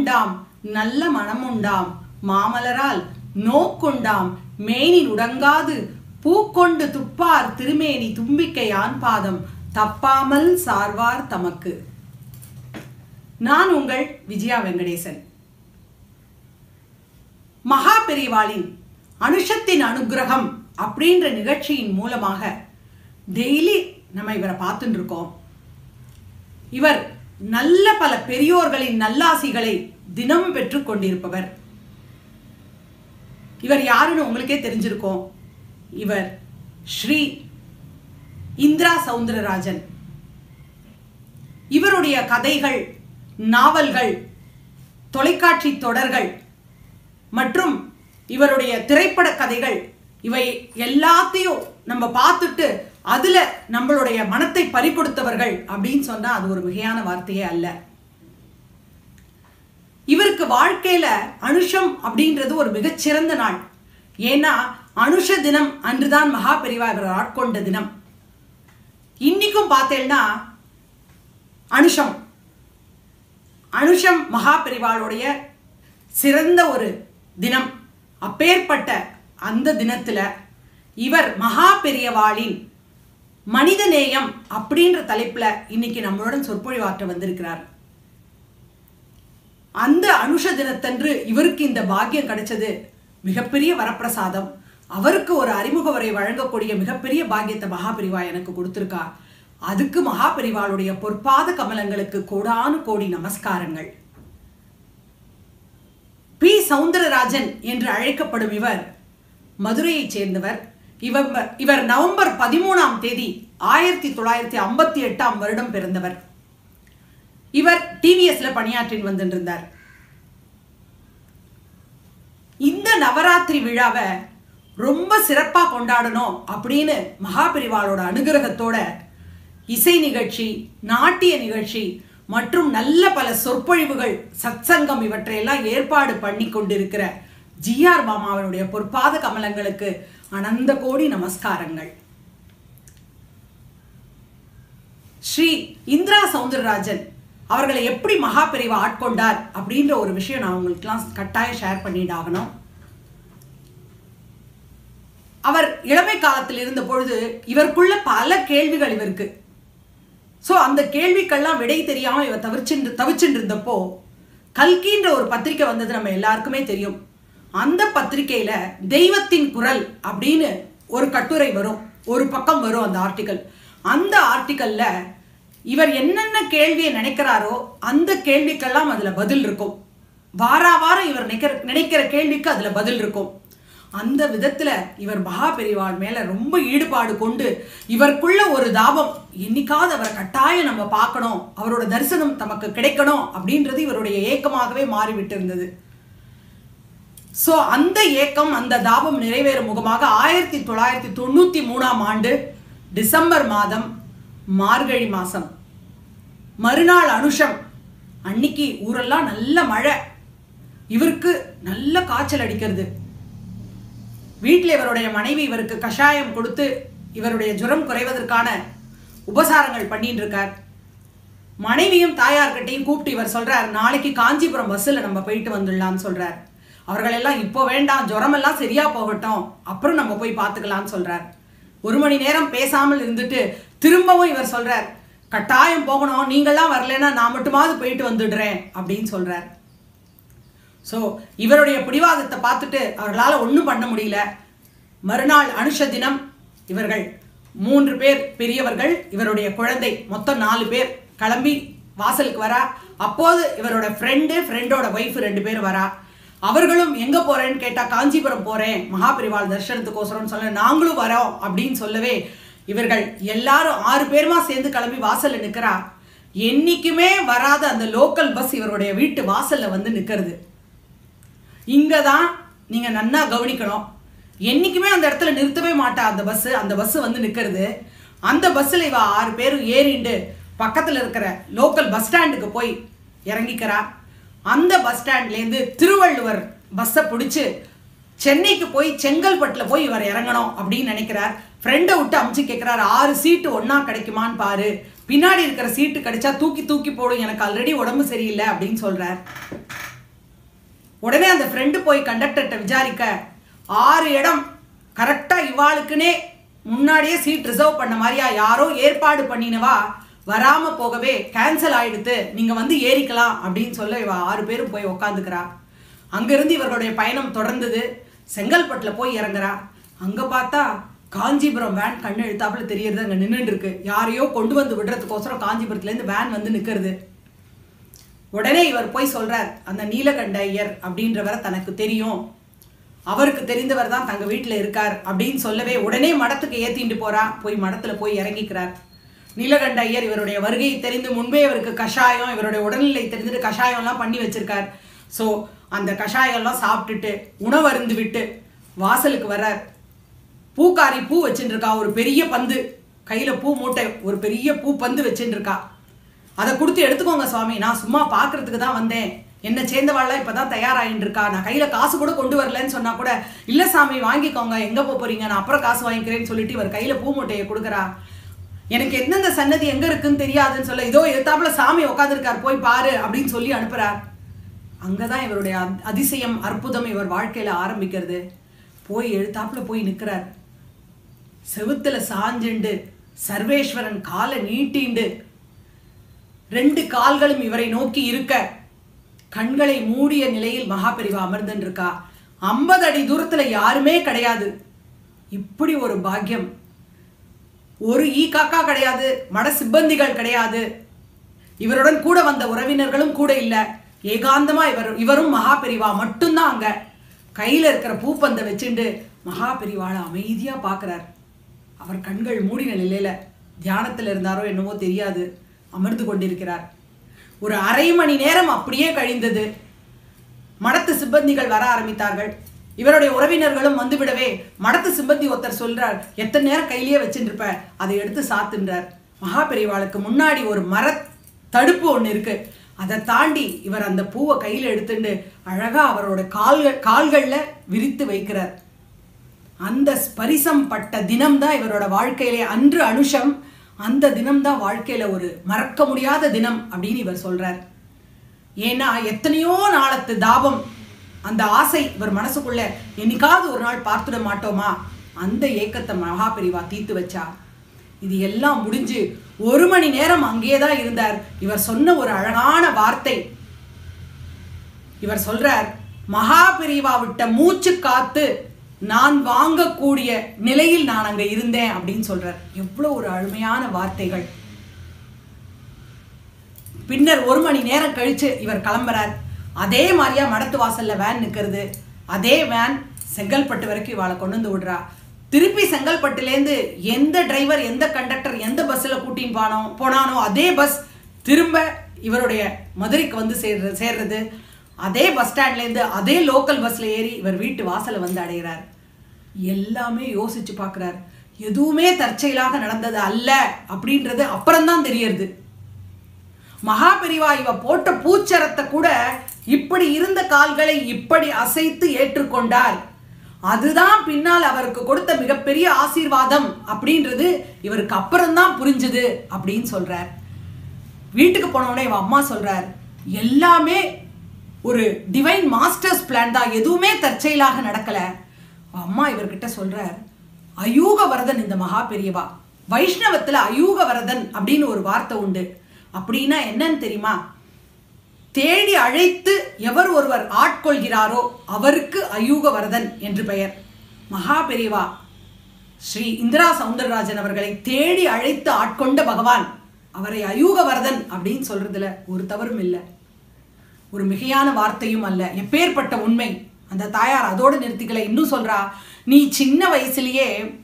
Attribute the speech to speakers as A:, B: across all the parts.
A: உண்டாம் நல்ல மனமுண்டாம் மாமலரால் நோக்குண்டாம் மேனி உடங்காது பூக்கொண்டு துப்பார் திருமேனி தும்பிக்கை ஆண் பாதம் தப்பாமல் சார்வார் தமக்கு நான் உங்கள் விஜயா வெங்கடேசன் மகா பெரிவாளின் அனுஷத்தின் அனுகிரகம் அப்படின்ற நிகழ்ச்சியின் மூலமாக டெய்லி நம்ம இவரை பார்த்துட்டு இருக்கோம் இவர் நல்ல பல பெரியோர்களின் நல்லாசிகளை தினம் பெற்றுக் கொண்டிருப்பவர் இவர் யாருன்னு உங்களுக்கே தெரிஞ்சிருக்கோம் இவர் ஸ்ரீ இந்திரா சவுந்தரராஜன் இவருடைய கதைகள் நாவல்கள் தொலைக்காட்சி தொடர்கள் மற்றும் இவருடைய திரைப்பட கதைகள் இவை எல்லாத்தையும் நம்ம பார்த்துட்டு அதுல நம்மளுடைய மனத்தை பறிகொடுத்தவர்கள் அப்படின்னு சொன்னா அது ஒரு மிகையான வார்த்தையே அல்ல இவருக்கு வாழ்க்கையில அனுஷம் அப்படின்றது ஒரு மிகச்சிறந்த நாள் ஏன்னா அனுஷ தினம் அன்றுதான் மகா பெரிவா இவர் ஆட்கொண்ட தினம் இன்னைக்கும் பார்த்தேன்னா அனுஷம் அனுஷம் மகா பெரிவாளுடைய சிறந்த ஒரு தினம் அப்பேற்பட்ட அந்த தினத்துல இவர் மகா பெரியவாளின் மனித நேயம் அப்படின்ற தலைப்புல இன்னைக்கு நம்மளுடன் சொற்பொழிவாற்ற வந்திருக்கிறார் அந்த அனுஷ தினத்தன்று இவருக்கு இந்த பாக்கியம் கிடைச்சது மிகப்பெரிய வரப்பிரசாதம் அவருக்கு ஒரு அறிமுக உரை வழங்கக்கூடிய மிகப்பெரிய பாக்கியத்தை மகாபெரிவா எனக்கு கொடுத்திருக்கா அதுக்கு மகாபெரிவாளுடைய பொற்பாத கமலங்களுக்கு கோடானு கோடி நமஸ்காரங்கள் பி சவுந்தரராஜன் என்று அழைக்கப்படும் இவர் மதுரையைச் சேர்ந்தவர் இவர் இவர் நவம்பர் பதிமூணாம் தேதி ஆயிரத்தி தொள்ளாயிரத்தி ஐம்பத்தி எட்டாம் வருடம் பிறந்தவர் இவர் டிவிஎஸ்ல பணியாற்றி வந்துருந்தார் இந்த நவராத்திரி விழாவை ரொம்ப சிறப்பா கொண்டாடணும் அப்படின்னு மகாபெரிவாளோட அனுகிரகத்தோட இசை நிகழ்ச்சி நாட்டிய நிகழ்ச்சி மற்றும் நல்ல பல சொற்பொழிவுகள் சத்சங்கம் இவற்றையெல்லாம் ஏற்பாடு பண்ணி கொண்டிருக்கிற ஜிஆர் மாமாவனுடைய பொற்பாத கமலங்களுக்கு அனந்த கோடி நமஸ்காரங்கள் ஸ்ரீ இந்திரா சவுந்தரராஜன் அவர்களை எப்படி மகாபெரிவா ஆட்கொண்டார் அப்படின்ற ஒரு விஷயம் நான் உங்களுக்குலாம் கட்டாயம் ஷேர் பண்ணிட்டாகணும் அவர் இளமை காலத்தில் இருந்த பொழுது இவருக்குள்ள பல கேள்விகள் இவருக்கு ஸோ அந்த கேள்விக்கெல்லாம் விடை தெரியாமல் இவர் தவிர்ச்சின்று தவிச்சுட்டு இருந்தப்போ கல்கின்ற ஒரு பத்திரிக்கை வந்தது நம்ம எல்லாருக்குமே தெரியும் அந்த பத்திரிக்கையில தெய்வத்தின் குரல் அப்படின்னு ஒரு கட்டுரை வரும் ஒரு பக்கம் வரும் அந்த ஆர்டிக்கல் அந்த ஆர்டிக்கல்ல இவர் என்னென்ன கேள்வியை நினைக்கிறாரோ அந்த கேள்விக்கெல்லாம் அதுல பதில் இருக்கும் வாரா வாரம் இவர் நினைக்கிற நினைக்கிற கேள்விக்கு அதுல பதில் இருக்கும் அந்த விதத்துல இவர் மகா பெரிவாள் மேல ரொம்ப ஈடுபாடு கொண்டு இவருக்குள்ள ஒரு தாபம் என்னைக்காவது அவரை கட்டாயம் நம்ம பார்க்கணும் அவரோட தரிசனம் நமக்கு கிடைக்கணும் அப்படின்றது இவருடைய ஏக்கமாகவே மாறிவிட்டு இருந்தது ஸோ அந்த ஏக்கம் அந்த தாபம் நிறைவேறும் முகமாக ஆயிரத்தி தொள்ளாயிரத்தி தொண்ணூத்தி மூணாம் ஆண்டு டிசம்பர் மாதம் மார்கழி மாசம் மறுநாள் அனுஷம் அன்னைக்கு ஊரெல்லாம் நல்ல மழை இவருக்கு நல்ல காய்ச்சல் அடிக்கிறது வீட்டில் இவருடைய மனைவி இவருக்கு கஷாயம் கொடுத்து இவருடைய ஜுரம் குறைவதற்கான உபசாரங்கள் பண்ணிட்டு இருக்கார் மனைவியும் தாயார்கிட்டையும் கூப்பிட்டு இவர் சொல்றார் நாளைக்கு காஞ்சிபுரம் பஸ்ஸில் நம்ம போயிட்டு வந்துடலாம்னு சொல்றார் அவர்கள் எல்லாம் இப்போ வேண்டாம் ஜுரம் எல்லாம் சரியா போகட்டும் அப்புறம் நம்ம போய் பார்த்துக்கலாம்னு சொல்றார் ஒரு மணி நேரம் பேசாமல் இருந்துட்டு திரும்பவும் இவர் சொல்றார் கட்டாயம் போகணும் நீங்களாம் வரலன்னா நான் மட்டுமாவது போயிட்டு வந்துடுறேன் அப்படின்னு சொல்றார் ஸோ இவருடைய பிடிவாதத்தை பார்த்துட்டு அவர்களால் ஒன்றும் பண்ண முடியல மறுநாள் அனுஷ தினம் இவர்கள் மூன்று பேர் பெரியவர்கள் இவருடைய குழந்தை மொத்தம் நாலு பேர் கிளம்பி வாசலுக்கு வரா அப்போது இவரோட ஃப்ரெண்டு ஃப்ரெண்டோட ஒய்ஃப் ரெண்டு பேர் வரா அவர்களும் எங்க போறேன்னு கேட்டா காஞ்சிபுரம் போறேன் மகாபரிவாள் தர்ஷனத்துக்கோசரம்னு சொல்ல நாங்களும் வரோம் அப்படின்னு சொல்லவே இவர்கள் எல்லாரும் ஆறு பேருமா சேர்ந்து கிளம்பி வாசல்ல நிக்கிறா என்னைக்குமே வராத அந்த லோக்கல் பஸ் இவருடைய வீட்டு வாசல்ல வந்து நிக்கிறது இங்க தான் நீங்க நன்னா கவனிக்கணும் என்னைக்குமே அந்த இடத்துல நிறுத்தவே மாட்டா அந்த பஸ் அந்த பஸ் வந்து நிக்கிறது அந்த பஸ்ஸில் இவ ஆறு பேரும் ஏறிண்டு பக்கத்தில் இருக்கிற லோக்கல் பஸ் ஸ்டாண்டுக்கு போய் இறங்கிக்கிறா அந்த பஸ் ஸ்டாண்ட்லேருந்து திருவள்ளுவர் பஸ்ஸை பிடிச்சி சென்னைக்கு போய் செங்கல்பட்டில் போய் இவர் இறங்கணும் அப்படின்னு நினைக்கிறார் ஃப்ரெண்டை விட்டு அமுச்சு கேட்குறாரு ஆறு சீட்டு ஒன்றா கிடைக்குமான்னு பாரு பின்னாடி இருக்கிற சீட்டு கிடைச்சா தூக்கி தூக்கி போடும் எனக்கு ஆல்ரெடி உடம்பு சரியில்லை அப்படின்னு சொல்கிறார் உடனே அந்த ஃப்ரெண்டு போய் கண்டக்டர்கிட்ட விசாரிக்க ஆறு இடம் கரெக்டாக இவாளுக்குனே முன்னாடியே சீட் ரிசர்வ் பண்ண மாதிரியா யாரோ ஏற்பாடு பண்ணினவா வராம போகவே கேன்சல் ஆயிடுத்து நீங்க வந்து ஏறிக்கலாம் அப்படின்னு சொல்ல இவ ஆறு பேரும் போய் உக்காந்துக்கிறா அங்கிருந்து இவர்களுடைய பயணம் தொடர்ந்தது செங்கல்பட்டுல போய் இறங்குறா அங்க பார்த்தா காஞ்சிபுரம் வேன் கண்ணு எழுத்தாப்புல தெரியறது அங்க நின்றுட்டு இருக்கு யாரையோ கொண்டு வந்து விடுறதுக்கோசரம் காஞ்சிபுரத்துல இருந்து வேன் வந்து நிக்கிறது உடனே இவர் போய் சொல்றார் அந்த நீலகண்ட ஐயர் அப்படின்றவரை தனக்கு தெரியும் அவருக்கு தெரிந்தவர் தான் தங்க வீட்டில் இருக்கார் அப்படின்னு சொல்லவே உடனே மடத்துக்கு ஏத்திட்டு போறா போய் மடத்துல போய் இறங்கிக்கிறார் நீலகண்ட ஐயர் இவருடைய வருகை தெரிந்து முன்பே இவருக்கு கஷாயம் இவருடைய உடல்நிலை தெரிந்துட்டு கஷாயம்லாம் பண்ணி வச்சிருக்கார் ஸோ அந்த கஷாயம்லாம் சாப்பிட்டுட்டு உணவருந்து விட்டு வாசலுக்கு வர்றார் பூக்காரி பூ வச்சுட்டு இருக்கா ஒரு பெரிய பந்து கையில பூ மூட்டை ஒரு பெரிய பூ பந்து வச்சுட்டு இருக்கா அதை கொடுத்து எடுத்துக்கோங்க சுவாமி நான் சும்மா பார்க்கறதுக்கு தான் வந்தேன் என்ன சேர்ந்தவாள்லாம் இப்பதான் தயாராகிட்டு இருக்கா நான் கையில காசு கூட கொண்டு வரலன்னு சொன்னா கூட இல்ல சாமி வாங்கிக்கோங்க எங்க போப் போறீங்க நான் அப்புறம் காசு வாங்கிக்கிறேன்னு சொல்லிட்டு இவர் கையில பூ மூட்டையை கொடுக்குறா எனக்கு எந்தெந்த சன்னதி எங்க இருக்குன்னு தெரியாதுன்னு சொல்ல இதோ எத்தாப்புல சாமி உட்காந்துருக்கார் போய் பாரு அப்படின்னு சொல்லி அனுப்புறார் அங்கதான் இவருடைய அத்- அதிசயம் அற்புதம் இவர் வாழ்க்கையில ஆரம்பிக்கிறது போய் எழுத்தாப்புல போய் நிக்கிறார் செவுத்துல சாஞ்சுண்டு சர்வேஸ்வரன் காலை நீட்டிண்டு ரெண்டு கால்களும் இவரை நோக்கி இருக்க கண்களை மூடிய நிலையில் மகாபெரிவா அமர்ந்துன்னு இருக்கா ஐம்பது அடி தூரத்துல யாருமே கிடையாது இப்படி ஒரு பாக்கியம் ஒரு ஈ காக்கா கிடையாது மட சிப்பந்திகள் கிடையாது இவருடன் கூட வந்த உறவினர்களும் கூட இல்ல ஏகாந்தமா இவர் இவரும் மகாபெரிவா மட்டும்தான் அங்க கையில இருக்கிற பூப்பந்தை வச்சுண்டு மகாபெரிவாளை அமைதியா பார்க்கறார் அவர் கண்கள் மூடின நிலையில தியானத்துல இருந்தாரோ என்னவோ தெரியாது அமர்ந்து கொண்டிருக்கிறார் ஒரு அரை மணி நேரம் அப்படியே கழிந்தது மடத்து சிப்பந்திகள் வர ஆரம்பித்தார்கள் இவருடைய உறவினர்களும் வந்துவிடவே மடத்து சிப்பந்தி ஒருத்தர் சொல்றார் எத்தனை நேரம் கையிலேயே வச்சுட்டு இருப்ப அதை எடுத்து சாத்துன்றார் மகாபெரிவாளுக்கு முன்னாடி ஒரு மர தடுப்பு ஒன்று இருக்கு அதை தாண்டி இவர் அந்த பூவை கையில் எடுத்துட்டு அழகா அவரோட கால்கள் கால்கள்ல விரித்து வைக்கிறார் அந்த ஸ்பரிசம் பட்ட தினம்தான் இவரோட வாழ்க்கையிலே அன்று அனுஷம் அந்த தினம்தான் வாழ்க்கையில ஒரு மறக்க முடியாத தினம் அப்படின்னு இவர் சொல்றார் ஏன்னா எத்தனையோ நாளத்து தாபம் அந்த ஆசை இவர் மனசுக்குள்ள என்னைக்காவது ஒரு நாள் பார்த்துட மாட்டோமா அந்த ஏக்கத்தை மகாபெரிவா தீர்த்து வச்சா இது எல்லாம் முடிஞ்சு ஒரு மணி நேரம் அங்கேயே தான் இருந்தார் இவர் சொன்ன ஒரு அழகான வார்த்தை இவர் சொல்றார் மகாபெரிவா விட்ட மூச்சு காத்து நான் வாங்கக்கூடிய நிலையில் நான் அங்க இருந்தேன் அப்படின்னு சொல்றார் எவ்வளவு ஒரு அருமையான வார்த்தைகள் பின்னர் ஒரு மணி நேரம் கழிச்சு இவர் கிளம்புறார் அதே மாதிரியா மடத்து வாசல்ல வேன் நிக்கிறது அதே வேன் செங்கல்பட்டு வரைக்கும் இவாளை கொண்டு வந்து விடுறா திருப்பி செங்கல்பட்டுலேருந்து எந்த டிரைவர் எந்த கண்டக்டர் எந்த பஸ்ஸில் கூட்டின்னு போனோ போனானோ அதே பஸ் திரும்ப இவருடைய மதுரைக்கு வந்து சேர்றது சேர்றது அதே பஸ் ஸ்டாண்ட்லேருந்து அதே லோக்கல் பஸ்ஸில் ஏறி இவர் வீட்டு வாசலை வந்து அடைகிறார் எல்லாமே யோசிச்சு பார்க்குறார் எதுவுமே தற்செயலாக நடந்தது அல்ல அப்படின்றது அப்புறம்தான் தெரியறது மகாபெரிவா இவ போட்ட பூச்சரத்தை கூட இப்படி இருந்த கால்களை இப்படி அசைத்து ஏற்றுக்கொண்டார் அதுதான் பின்னால் அவருக்கு கொடுத்த மிகப்பெரிய ஆசீர்வாதம் அப்படின்றது இவருக்கு அப்புறம்தான் புரிஞ்சுது அப்படின்னு சொல்றார் வீட்டுக்கு போன உடனே இவ அம்மா சொல்றார் எல்லாமே ஒரு டிவைன் மாஸ்டர்ஸ் பிளான் தான் எதுவுமே தற்செயலாக நடக்கல அவ அம்மா இவர்கிட்ட சொல்றார் அயூக வரதன் இந்த மகா பெரியவா வைஷ்ணவத்துல அயூக வரதன் அப்படின்னு ஒரு வார்த்தை உண்டு அப்படின்னா என்னன்னு தெரியுமா தேடி அழைத்து எவர் ஒருவர் ஆட்கொள்கிறாரோ அவருக்கு அயூக வரதன் என்று பெயர் மகா பெரியவா ஸ்ரீ இந்திரா சவுந்தரராஜன் அவர்களை தேடி அழைத்து ஆட்கொண்ட பகவான் அவரை அயூக வரதன் அப்படின்னு சொல்றதுல ஒரு தவறும் இல்லை ஒரு மிகையான வார்த்தையும் அல்ல எப்பேற்பட்ட உண்மை அந்த தாயார் அதோடு நிறுத்திக்கல இன்னும் சொல்றா நீ சின்ன வயசுலயே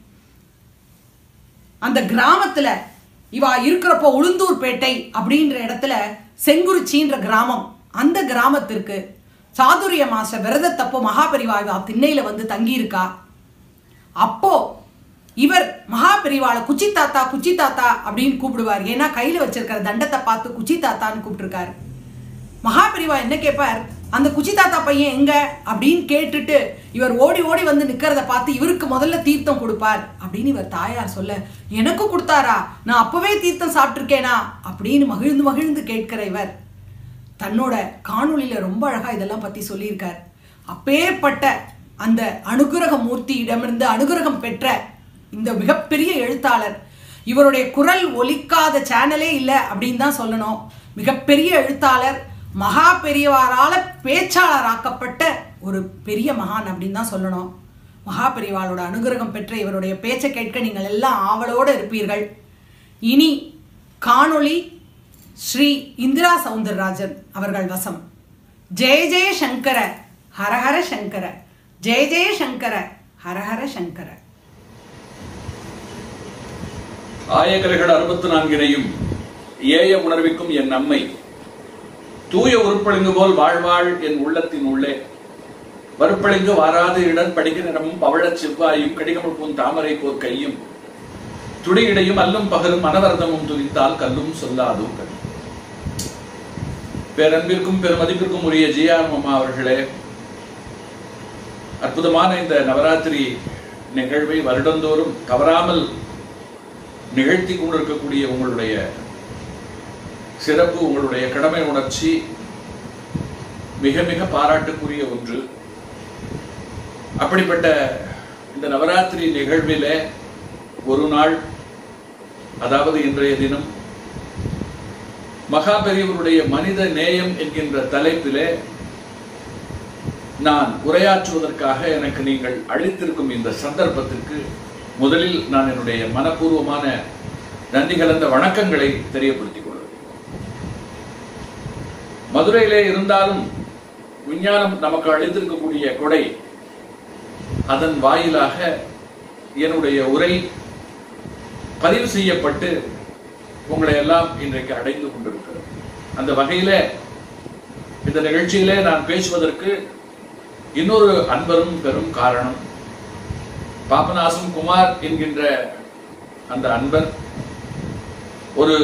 A: அந்த கிராமத்துல இவா இருக்கிறப்போ உளுந்தூர்பேட்டை அப்படின்ற இடத்துல செங்குறிச்சின்ற கிராமம் அந்த கிராமத்திற்கு சாதுரிய மாச விரதத்தப்போ மகாபரிவா இவா திண்ணையில வந்து தங்கியிருக்கா அப்போ இவர் மகாபெரிவாளை குச்சி தாத்தா குச்சி தாத்தா அப்படின்னு கூப்பிடுவார் ஏன்னா கையில வச்சிருக்கிற தண்டத்தை பார்த்து குச்சி தாத்தான்னு கூப்பிட்டுருக்காரு மகாபெரிவா என்ன கேட்பார் அந்த குச்சி தாத்தா பையன் எங்க அப்படின்னு கேட்டுட்டு இவர் ஓடி ஓடி வந்து நிக்கிறத பார்த்து இவருக்கு முதல்ல தீர்த்தம் கொடுப்பார் அப்படின்னு இவர் தாயார் சொல்ல எனக்கு கொடுத்தாரா நான் அப்பவே தீர்த்தம் சாப்பிட்டிருக்கேனா அப்படின்னு மகிழ்ந்து மகிழ்ந்து கேட்கிற இவர் தன்னோட காணொளியில ரொம்ப அழகா இதெல்லாம் பத்தி சொல்லியிருக்கார் அப்பேற்பட்ட அந்த அனுகிரக மூர்த்தியிடமிருந்து அனுகிரகம் பெற்ற இந்த மிகப்பெரிய எழுத்தாளர் இவருடைய குரல் ஒலிக்காத சேனலே இல்லை அப்படின்னு தான் சொல்லணும் மிகப்பெரிய எழுத்தாளர் மகா பெரியவாரால பேச்சாளராக்கப்பட்ட ஒரு பெரிய மகான் அப்படின்னு தான் சொல்லணும் மகா பெரியவாளோட அனுகிரகம் பெற்ற இவருடைய பேச்சை கேட்க நீங்கள் எல்லாம் ஆவலோடு இருப்பீர்கள் இனி காணொளி ஸ்ரீ இந்திரா சவுந்தரராஜன் அவர்கள் வசம் ஜெய ஜெய சங்கர ஹரஹர சங்கர ஜெய ஜெய சங்கர ஹரஹர சங்கர
B: ஆயகர்கள் அறுபத்தி நான்கினையும் ஏய உணர்விக்கும் என் நம்மை தூய உருப்பளிங்கு போல் வாழ்வாள் என் உள்ளத்தின் உள்ளே வறுப்பளிங்கு வாராது இடர் படிக்க நிறமும் பவழச் செவ்வாயும் கடிகமுழ்ப்பும் தாமரை போர் கையும் துடியிடையும் அல்லும் பகலும் மனவரதமும் துதித்தால் கல்லும் சொல்லாதோ கல் பேரன்பிற்கும் பெருமதிப்பிற்கும் உரிய ஜிஆர் அம்மா அவர்களே அற்புதமான இந்த நவராத்திரி நிகழ்வை வருடந்தோறும் தவறாமல் நிகழ்த்தி கொண்டிருக்கக்கூடிய உங்களுடைய சிறப்பு உங்களுடைய கடமை உணர்ச்சி மிக மிக பாராட்டுக்குரிய ஒன்று அப்படிப்பட்ட இந்த நவராத்திரி நிகழ்விலே ஒரு நாள் அதாவது இன்றைய தினம் மகா பெரியவருடைய மனித நேயம் என்கின்ற தலைப்பிலே நான் உரையாற்றுவதற்காக எனக்கு நீங்கள் அளித்திருக்கும் இந்த சந்தர்ப்பத்திற்கு முதலில் நான் என்னுடைய மனப்பூர்வமான நன்றி கலந்த வணக்கங்களை தெரியப்படுத்திக் கொள்வேன் மதுரையிலே இருந்தாலும் விஞ்ஞானம் நமக்கு அளித்திருக்கக்கூடிய கொடை அதன் வாயிலாக என்னுடைய உரை பதிவு செய்யப்பட்டு உங்களை எல்லாம் இன்றைக்கு அடைந்து கொண்டிருக்கிறது அந்த வகையில இந்த நிகழ்ச்சியிலே நான் பேசுவதற்கு இன்னொரு அன்பரும் பெரும் காரணம் பாபநாசம் குமார் என்கின்ற அந்த அன்பர் ஒரு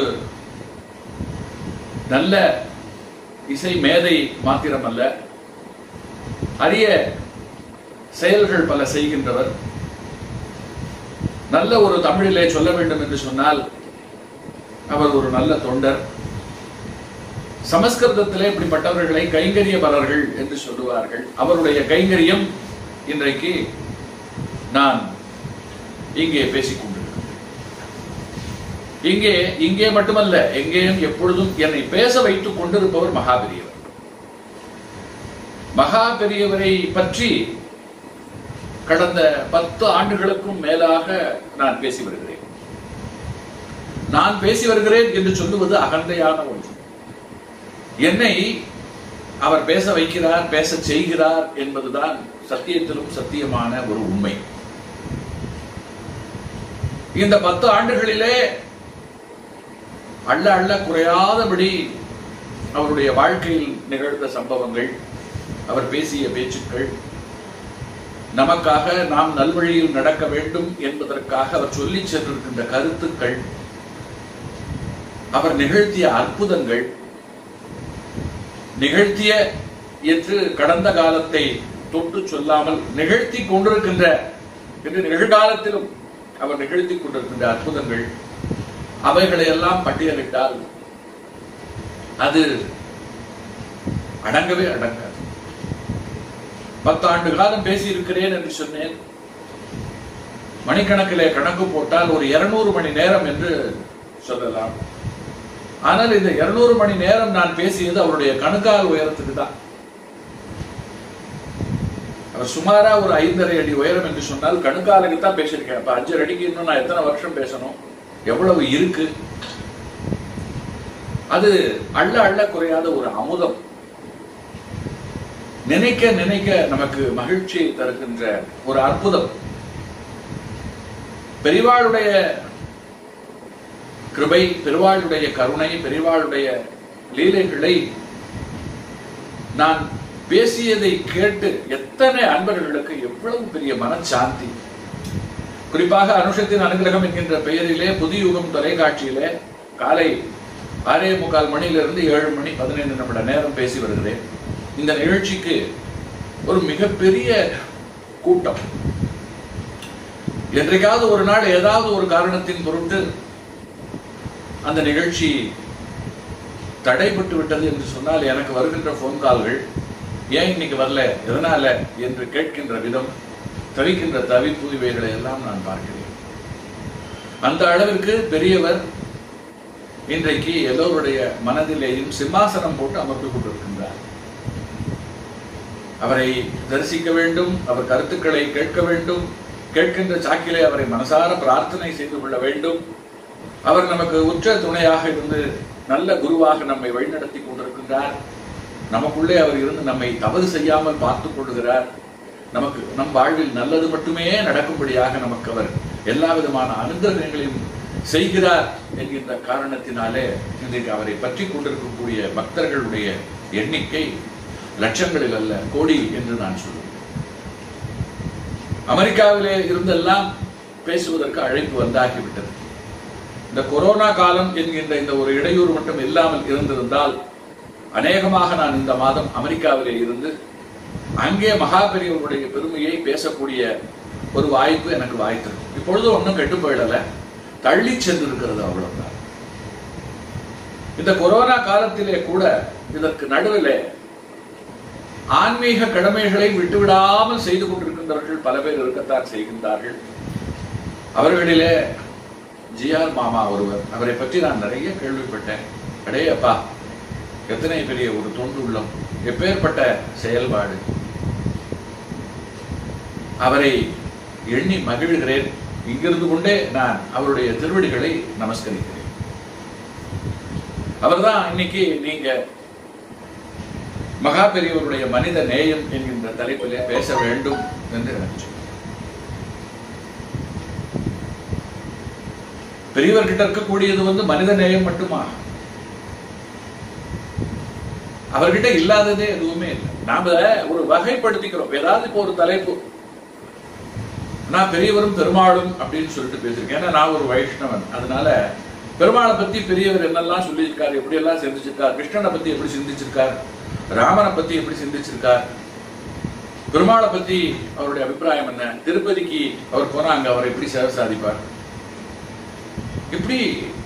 B: நல்ல இசை மேதை மாத்திரமல்ல அரிய செயல்கள் பல செய்கின்றவர் நல்ல ஒரு தமிழிலே சொல்ல வேண்டும் என்று சொன்னால் அவர் ஒரு நல்ல தொண்டர் சமஸ்கிருதத்திலே இப்படிப்பட்டவர்களை கைங்கரியபரர்கள் என்று சொல்லுவார்கள் அவருடைய கைங்கரியம் இன்றைக்கு நான் இங்கே பேசிக் கொண்டிருக்கிறேன் இங்கே இங்கே மட்டுமல்ல எங்கேயும் எப்பொழுதும் என்னை பேச வைத்துக் கொண்டிருப்பவர் மகா பெரியவர் மகா பெரியவரை பற்றி கடந்த பத்து ஆண்டுகளுக்கும் மேலாக நான் பேசி வருகிறேன் நான் பேசி வருகிறேன் என்று சொல்லுவது அகந்தையான ஒன்று என்னை அவர் பேச வைக்கிறார் பேச செய்கிறார் என்பதுதான் சத்தியத்திலும் சத்தியமான ஒரு உண்மை இந்த பத்து ஆண்டுகளிலே அள்ள அள்ள குறையாதபடி அவருடைய வாழ்க்கையில் நிகழ்ந்த சம்பவங்கள் அவர் பேசிய பேச்சுக்கள் நமக்காக நாம் நல்வழியில் நடக்க வேண்டும் என்பதற்காக அவர் சொல்லிச் சென்றிருக்கின்ற கருத்துக்கள் அவர் நிகழ்த்திய அற்புதங்கள் நிகழ்த்திய என்று கடந்த காலத்தை தொட்டு சொல்லாமல் நிகழ்த்தி கொண்டிருக்கின்ற என்று நிகழ்காலத்திலும் அவர் நிகழ்த்தி கொண்டிருக்கின்ற அற்புதங்கள் அவைகளை எல்லாம் பட்டியலிட்டால் அது அடங்கவே அடங்காது பத்தாண்டு காலம் பேசி இருக்கிறேன் என்று சொன்னேன் மணிக்கணக்கிலே கணக்கு போட்டால் ஒரு இருநூறு மணி நேரம் என்று சொல்லலாம் ஆனால் இந்த இருநூறு மணி நேரம் நான் பேசியது அவருடைய கணுக்கால் உயரத்துக்கு தான் அவர் சுமாரா ஒரு ஐந்தரை அடி உயரம் என்று சொன்னால் கணுக்காலுக்கு தான் பேசியிருக்கேன் அப்ப அஞ்சரை அடிக்கு இன்னும் நான் எத்தனை வருஷம் பேசணும் எவ்வளவு இருக்கு அது அள்ள அள்ள குறையாத ஒரு அமுதம் நினைக்க நினைக்க நமக்கு மகிழ்ச்சி தருகின்ற ஒரு அற்புதம் பெரிவாளுடைய கிருபை பெருவாளுடைய கருணை பெரிவாளுடைய லீலைகளை நான் பேசியதை கேட்டு எத்தனை அன்பர்களுக்கு எவ்வளவு பெரிய மனச்சாந்தி குறிப்பாக அனுஷத்தின் அனுகிரகம் என்கின்ற பெயரிலே புதியுகம் தொலைக்காட்சியிலே காலை ஆறே முக்கால் மணியிலிருந்து ஏழு மணி பதினைந்து நிமிட நேரம் பேசி வருகிறேன் இந்த நிகழ்ச்சிக்கு ஒரு மிகப்பெரிய கூட்டம் என்றைக்காவது ஒரு நாள் ஏதாவது ஒரு காரணத்தின் பொருட்டு அந்த நிகழ்ச்சி தடைப்பட்டு விட்டது என்று சொன்னால் எனக்கு வருகின்ற போன் கால்கள் ஏன் இன்னைக்கு வரல எதனால என்று கேட்கின்ற விதம் தவிக்கின்ற தவிப்பு இவைகளை எல்லாம் நான் பார்க்கிறேன் அந்த அளவிற்கு பெரியவர் இன்றைக்கு எல்லோருடைய மனதிலேயும் சிம்மாசனம் போட்டு அமர்ந்து கொண்டிருக்கின்றார் அவரை தரிசிக்க வேண்டும் அவர் கருத்துக்களை கேட்க வேண்டும் கேட்கின்ற சாக்கிலே அவரை மனசார பிரார்த்தனை செய்து கொள்ள வேண்டும் அவர் நமக்கு உற்ற துணையாக இருந்து நல்ல குருவாக நம்மை வழிநடத்தி கொண்டிருக்கின்றார் நமக்குள்ளே அவர் இருந்து நம்மை தவறு செய்யாமல் பார்த்துக் கொள்கிறார் நமக்கு நம் வாழ்வில் நல்லது மட்டுமே நடக்கும்படியாக நமக்கு அவர் எல்லா விதமான அனுகிரகங்களையும் செய்கிறார் என்கின்ற காரணத்தினாலே இன்றைக்கு அவரை பற்றி கொண்டிருக்கக்கூடிய பக்தர்களுடைய எண்ணிக்கை லட்சங்களில் அல்ல கோடி என்று நான் சொல்லுவேன் அமெரிக்காவிலே இருந்தெல்லாம் பேசுவதற்கு அழைப்பு வந்தாகிவிட்டது இந்த கொரோனா காலம் என்கின்ற இந்த ஒரு இடையூறு மட்டும் இல்லாமல் இருந்திருந்தால் அநேகமாக நான் இந்த மாதம் அமெரிக்காவிலே இருந்து அங்கே மகாபெரியவருடைய பெருமையை பேசக்கூடிய ஒரு வாய்ப்பு எனக்கு வாய்த்திருக்கும் இப்பொழுது ஒன்றும் கெட்டு போயிடல தள்ளி சென்றிருக்கிறது அவ்வளவுதான் இந்த கொரோனா காலத்திலே கூட இதற்கு நடுவிலே ஆன்மீக கடமைகளை விட்டுவிடாமல் செய்து கொண்டிருக்கின்றவர்கள் பல பேர் இருக்கத்தான் செய்கின்றார்கள் அவர்களிலே ஜிஆர் மாமா ஒருவர் அவரை பற்றி நான் நிறைய கேள்விப்பட்டேன் அடே அப்பா எத்தனை பெரிய ஒரு தொண்டு உள்ளம் எப்பேற்பட்ட செயல்பாடு அவரை எண்ணி மகிழ்கிறேன் இங்கிருந்து கொண்டே நான் அவருடைய திருவடிகளை நமஸ்கரிக்கிறேன் அவர்தான் இன்னைக்கு நீங்க மகா பெரியவருடைய மனித நேயம் என்கின்ற தலைப்பிலே பேச வேண்டும் என்று எனக்கு சொன்னார். பெரியவர்கிட்ட இருக்கக்கூடியது வந்து மனித நேயம் மட்டுமா அவர்கிட்ட இல்லாததே எதுவுமே இல்லை நாம ஒரு வகைப்படுத்திக்கிறோம் ஏதாவது இப்போ ஒரு தலைப்பு நான் பெரியவரும் பெருமாளும் அப்படின்னு சொல்லிட்டு பேசியிருக்கேன் ஏன்னா நான் ஒரு வைஷ்ணவன் அதனால பெருமாளை பத்தி பெரியவர் என்னெல்லாம் சொல்லியிருக்கார் எப்படி எல்லாம் சிந்திச்சிருக்கார் கிருஷ்ணனை பத்தி எப்படி சிந்திச்சிருக்கார் ராமனை பத்தி எப்படி சிந்திச்சிருக்கார் பெருமாளை பத்தி அவருடைய அபிப்பிராயம் என்ன திருப்பதிக்கு அவர் போனாங்க அவர் எப்படி சேவை சாதிப்பார் இப்படி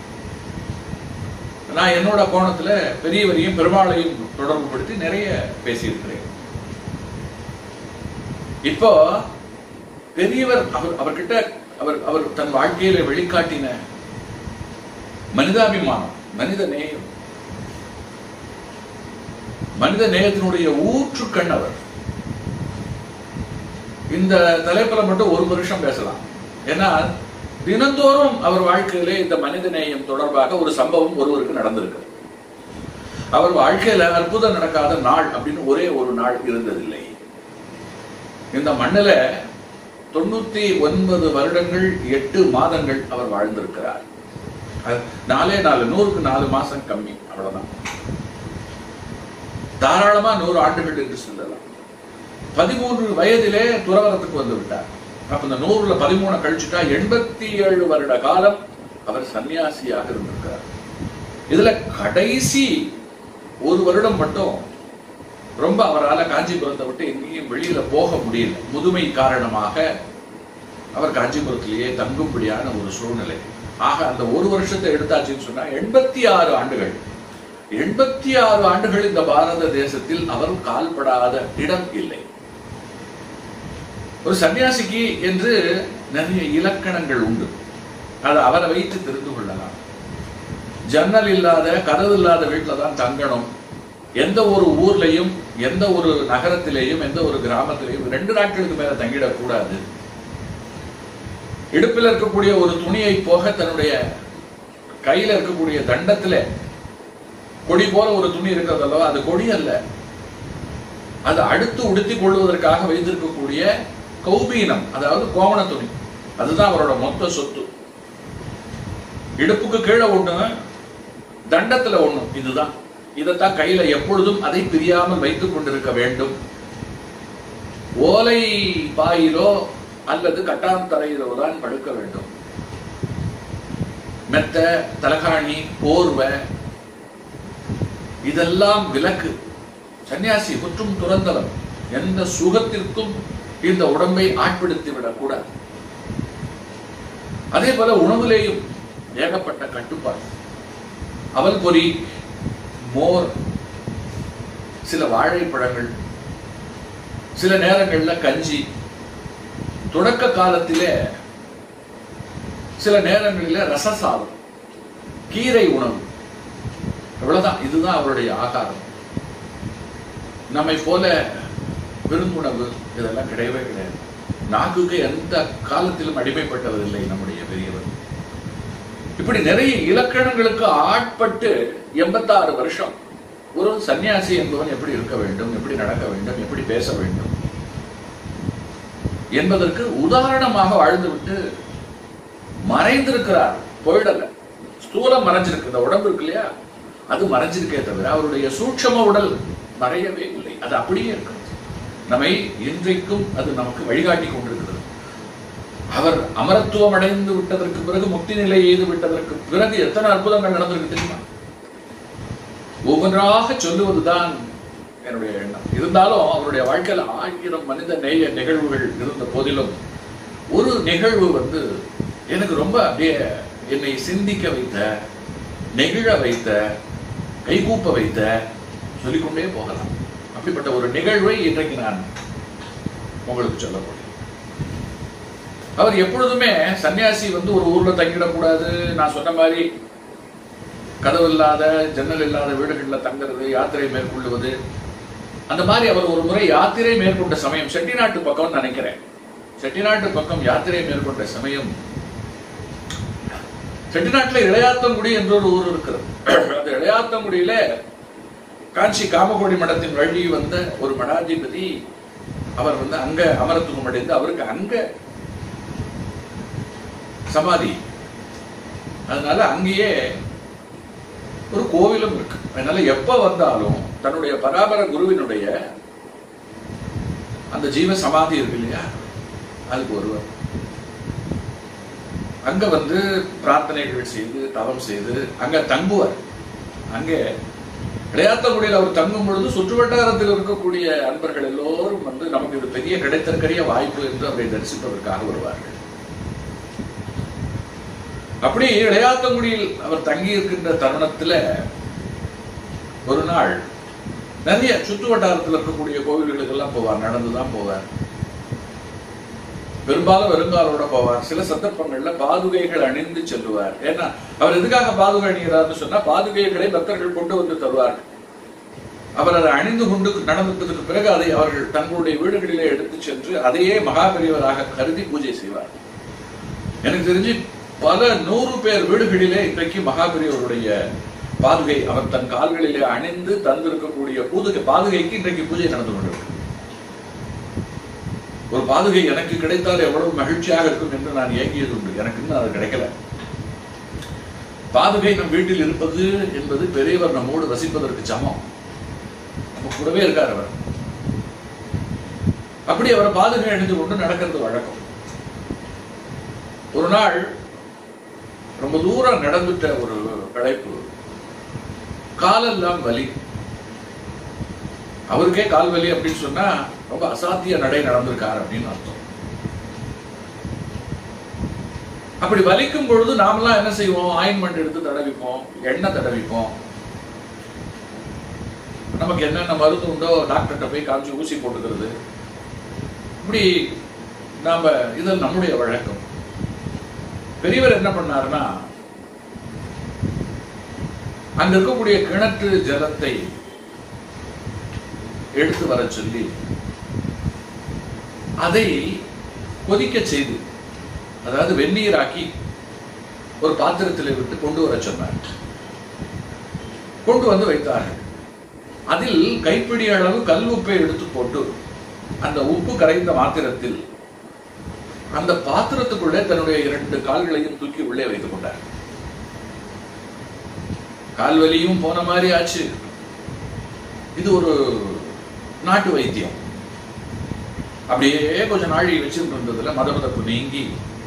B: நான் என்னோட கோணத்துல பெரியவரையும் பெருமாளையும் தொடர்பு படுத்தி நிறைய பேசியிருக்கிறேன் இப்போ பெரியவர் அவர் அவர்கிட்ட அவர் அவர் தன் வாழ்க்கையில வெளிக்காட்டின மனிதாபிமானம் மனித நேயம் மனித நேயத்தினுடைய ஊற்றுக்கண் அவர் இந்த தலைப்புல மட்டும் ஒரு வருஷம் பேசலாம் ஏன்னா தினந்தோறும் அவர் வாழ்க்கையிலே இந்த மனித நேயம் தொடர்பாக ஒரு சம்பவம் ஒருவருக்கு நடந்திருக்கு அவர் வாழ்க்கையில அற்புதம் நடக்காத நாள் அப்படின்னு ஒரே ஒரு நாள் இருந்ததில்லை இந்த மண்ணில தொண்ணூத்தி ஒன்பது வருடங்கள் எட்டு மாதங்கள் அவர் வாழ்ந்திருக்கிறார் அது நாலே நாலு நூறுக்கு நாலு மாசம் கம்மி அவ்வளவுதான் தாராளமா நூறு ஆண்டுகள் என்று சொல்லலாம் பதிமூன்று வயதிலே துறவரத்துக்கு வந்து விட்டார் அப்ப இந்த நூறுல பதிமூணு கழிச்சுட்டா எண்பத்தி ஏழு வருட காலம் அவர் சன்னியாசியாக இருந்திருக்கிறார் இதுல கடைசி ஒரு வருடம் மட்டும் ரொம்ப அவரால் காஞ்சிபுரத்தை விட்டு எங்கேயும் வெளியில போக முடியல முதுமை காரணமாக அவர் காஞ்சிபுரத்திலேயே தங்கும்படியான ஒரு சூழ்நிலை ஆக அந்த ஒரு வருஷத்தை எடுத்தாச்சுன்னு சொன்னா எண்பத்தி ஆறு ஆண்டுகள் எண்பத்தி ஆறு ஆண்டுகள் இந்த பாரத தேசத்தில் அவர் கால்படாத இடம் இல்லை ஒரு சன்னியாசிக்கு என்று நிறைய இலக்கணங்கள் உண்டு அது அவரை வைத்து தெரிந்து கொள்ளலாம் ஜன்னல் இல்லாத கதவு இல்லாத வீட்டில் தான் தங்கணும் எந்த ஒரு ஊர்லயும் எந்த ஒரு நகரத்திலேயும் எந்த ஒரு கிராமத்திலேயும் ரெண்டு நாட்களுக்கு மேல தங்கிடக்கூடாது இடுப்பில் இருக்கக்கூடிய ஒரு துணியை போக தன்னுடைய கையில இருக்கக்கூடிய தண்டத்துல கொடி போல ஒரு துணி இருக்கிறது அல்லவா அது கொடி அல்ல அது அடுத்து உடுத்திக் கொள்வதற்காக வைத்திருக்கக்கூடிய கௌபீனம் அதாவது கோவண துணி அதுதான் அவரோட மொத்த சொத்து இடுப்புக்கு கீழே ஒண்ணு தண்டத்துல ஒண்ணு இதுதான் இதைத்தான் கையில எப்பொழுதும் அதை பிரியாமல் வைத்துக் கொண்டிருக்க வேண்டும் ஓலை பாயிலோ அல்லது கட்டான் தரையிலோ தான் படுக்க வேண்டும் மெத்த தலகாணி போர்வை இதெல்லாம் விலக்கு சன்னியாசி முற்றும் துறந்தவன் எந்த சுகத்திற்கும் இந்த உடம்பை ஆட்படுத்தி விடக்கூடாது அதே போல உணவிலேயும் ஏகப்பட்ட கட்டுப்பாடு அவல் பொறி மோர் சில வாழைப்பழங்கள் சில நேரங்கள்ல கஞ்சி தொடக்க காலத்திலே சில நேரங்களில ரசசாதம் கீரை உணவு இவ்வளவுதான் இதுதான் அவருடைய ஆகாரம் நம்மை போல விருந்துணவு இதெல்லாம் கிடையவே கிடையாது நாக்குக்கு எந்த காலத்திலும் அடிமைப்பட்டதில்லை நம்முடைய பெரியவர் இப்படி நிறைய இலக்கணங்களுக்கு ஆட்பட்டு எண்பத்தாறு வருஷம் ஒரு சன்னியாசி என்பவன் எப்படி இருக்க வேண்டும் எப்படி நடக்க வேண்டும் எப்படி பேச வேண்டும் என்பதற்கு உதாரணமாக வாழ்ந்துவிட்டு மறைந்திருக்கிறார் போயிடல ஸ்தூலம் மறைஞ்சிருக்கு இந்த உடம்பு இருக்கு இல்லையா அது மறைஞ்சிருக்கே தவிர அவருடைய சூட்சம உடல் மறையவே இல்லை அது அப்படியே இருக்கிறது நம்மை இன்றைக்கும் அது நமக்கு வழிகாட்டி கொண்டிருக்கிறது அவர் அமரத்துவம் அடைந்து விட்டதற்கு பிறகு முக்தி நிலை எய்து விட்டதற்கு பிறகு எத்தனை அற்புதங்கள் நடந்திருக்கு தெரியுமா ஒவ்வொன்றாக சொல்லுவதுதான் என்னுடைய எண்ணம் இருந்தாலும் அவருடைய வாழ்க்கையில் ஆயிரம் மனித நேய நிகழ்வுகள் இருந்த போதிலும் ஒரு நிகழ்வு வந்து எனக்கு ரொம்ப அப்படியே என்னை சிந்திக்க வைத்த நெகிழ வைத்த கைகூப்ப வைத்த சொல்லிக்கொண்டே போகலாம் அப்படிப்பட்ட ஒரு நிகழ்வை இன்றைக்கு நான் உங்களுக்கு சொல்ல போறேன் அவர் எப்பொழுதுமே சன்னியாசி வந்து ஒரு ஊர்ல தங்கிடக்கூடாது நான் சொன்ன மாதிரி கதவு இல்லாத ஜன்னல் இல்லாத வீடுகளில் தங்குறது யாத்திரை மேற்கொள்ளுவது அந்த மாதிரி அவர் ஒரு முறை யாத்திரை மேற்கொண்ட சமயம் செட்டிநாட்டு பக்கம் நினைக்கிறேன் செட்டிநாட்டு பக்கம் யாத்திரை மேற்கொண்ட சமயம் செட்டிநாட்டுல இளையாத்தங்குடி என்ற ஒரு ஊர் இருக்கிறது அந்த இளையாத்தங்குடியில காஞ்சி காமகோடி மடத்தின் வழி வந்த ஒரு மடாதிபதி அவர் வந்து அங்க அமரத்துவம் அடைந்து அவருக்கு அங்க சமாதி அதனால அங்கேயே ஒரு கோவிலும் இருக்கு அதனால எப்ப வந்தாலும் தன்னுடைய பராபர குருவினுடைய அந்த ஜீவ சமாதி இருக்கு இல்லையா அதுக்கு ஒருவர் அங்க வந்து பிரார்த்தனைகள் செய்து தவம் செய்து அங்க தங்குவார் அங்கே இளையாத்தங்குடியில் அவர் தங்கும் பொழுது சுற்று வட்டாரத்தில் இருக்கக்கூடிய அன்பர்கள் எல்லோரும் வந்து நமக்கு இது பெரிய கிடைத்தற்கரிய வாய்ப்பு என்று அவரை தரிசிப்பதற்காக வருவார்கள் அப்படி இளையாத்தங்குடியில் அவர் தங்கி இருக்கின்ற தருணத்துல ஒரு நாள் நிறைய சுற்று வட்டாரத்தில் இருக்கக்கூடிய கோவில்களுக்கெல்லாம் போவார் நடந்துதான் போவார் பெரும்பாலும் வெறுங்காலோட போவார் சில சந்தர்ப்பங்கள்ல பாதுகைகள் அணிந்து செல்லுவார் ஏன்னா அவர் எதுக்காக பாதுகை அணிகிறார்னு சொன்னா பாதுகைகளை பக்தர்கள் கொண்டு வந்து தருவார்கள் அவர் அதை அணிந்து கொண்டு நடந்ததுக்கு பிறகு அதை அவர்கள் தங்களுடைய வீடுகளிலே எடுத்து சென்று அதையே மகாபெரியவராக கருதி பூஜை செய்வார் எனக்கு தெரிஞ்சு பல நூறு பேர் வீடுகளிலே இன்றைக்கு மகாபெரியவருடைய பாதுகை அவர் தன் கால்களிலே அணிந்து தந்திருக்கக்கூடிய பூதுகை பாதுகைக்கு இன்றைக்கு பூஜை நடந்து கொண்டிருக்கு ஒரு பாதுகை எனக்கு கிடைத்தால் எவ்வளவு மகிழ்ச்சியாக இருக்கும் என்று நான் ஏங்கியது உண்டு எனக்கு இன்னும் அது கிடைக்கல பாதுகை நம் வீட்டில் இருப்பது என்பது பெரியவர் நம்மோடு வசிப்பதற்கு சமம் நம்ம கூடவே இருக்கார் அவர் அப்படி அவர் பாதுகை அணிந்து கொண்டு நடக்கிறது வழக்கம் ஒரு நாள் ரொம்ப தூரம் நடந்துட்ட ஒரு களைப்பு காலெல்லாம் வலி அவருக்கே கால் வலி அப்படின்னு சொன்னா ரொம்ப அசாத்திய நடை நடந்திருக்கார் அப்படின்னு அர்த்தம் அப்படி வலிக்கும் பொழுது நாமெல்லாம் என்ன செய்வோம் ஆயின்மெண்ட் எடுத்து தடவிப்போம் எண்ணெய் தடவிப்போம் நமக்கு என்னென்ன மருந்து உண்டோ டாக்டர்கிட்ட போய் காமிச்சு ஊசி போட்டுக்கிறது இப்படி நாம இது நம்முடைய வழக்கம் பெரியவர் என்ன பண்ணாருன்னா அங்க இருக்கக்கூடிய கிணற்று ஜலத்தை எடுத்து வர சொல்லி அதை கொதிக்க செய்து அதாவது வெந்நீராக்கி ஒரு பாத்திரத்தில் விட்டு கொண்டு வர சொன்னார் கொண்டு வந்து வைத்தார்கள் அதில் கைப்பிடி அளவு கல் உப்பை எடுத்து போட்டு அந்த உப்பு கரைந்த மாத்திரத்தில் அந்த பாத்திரத்துக்குள்ளே தன்னுடைய இரண்டு கால்களையும் தூக்கி உள்ளே வைத்துக் கொண்டார் கால்வலியும் போன மாதிரி ஆச்சு இது ஒரு நாட்டு வைத்தியம் அப்படியே கொஞ்ச நாழி வச்சுட்டு இருந்ததுல மதமதப்பு நீங்கி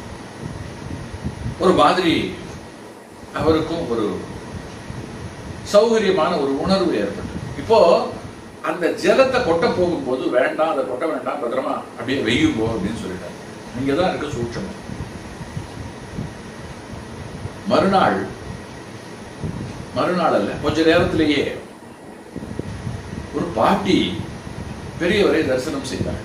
B: ஒரு மாதிரி அவருக்கும் ஒரு சௌகரியமான ஒரு உணர்வு ஏற்பட்டது இப்போ அந்த ஜலத்தை கொட்ட போகும்போது வேண்டாம் அதை கொட்ட வேண்டாம் பத்திரமா அப்படியே வெய்யும்போ அப்படின்னு சொல்லிட்டாரு நீங்க தான் இருக்க சூட்சம் மறுநாள் மறுநாள் அல்ல கொஞ்ச நேரத்திலேயே ஒரு பாட்டி பெரியவரை தரிசனம் செய்தார்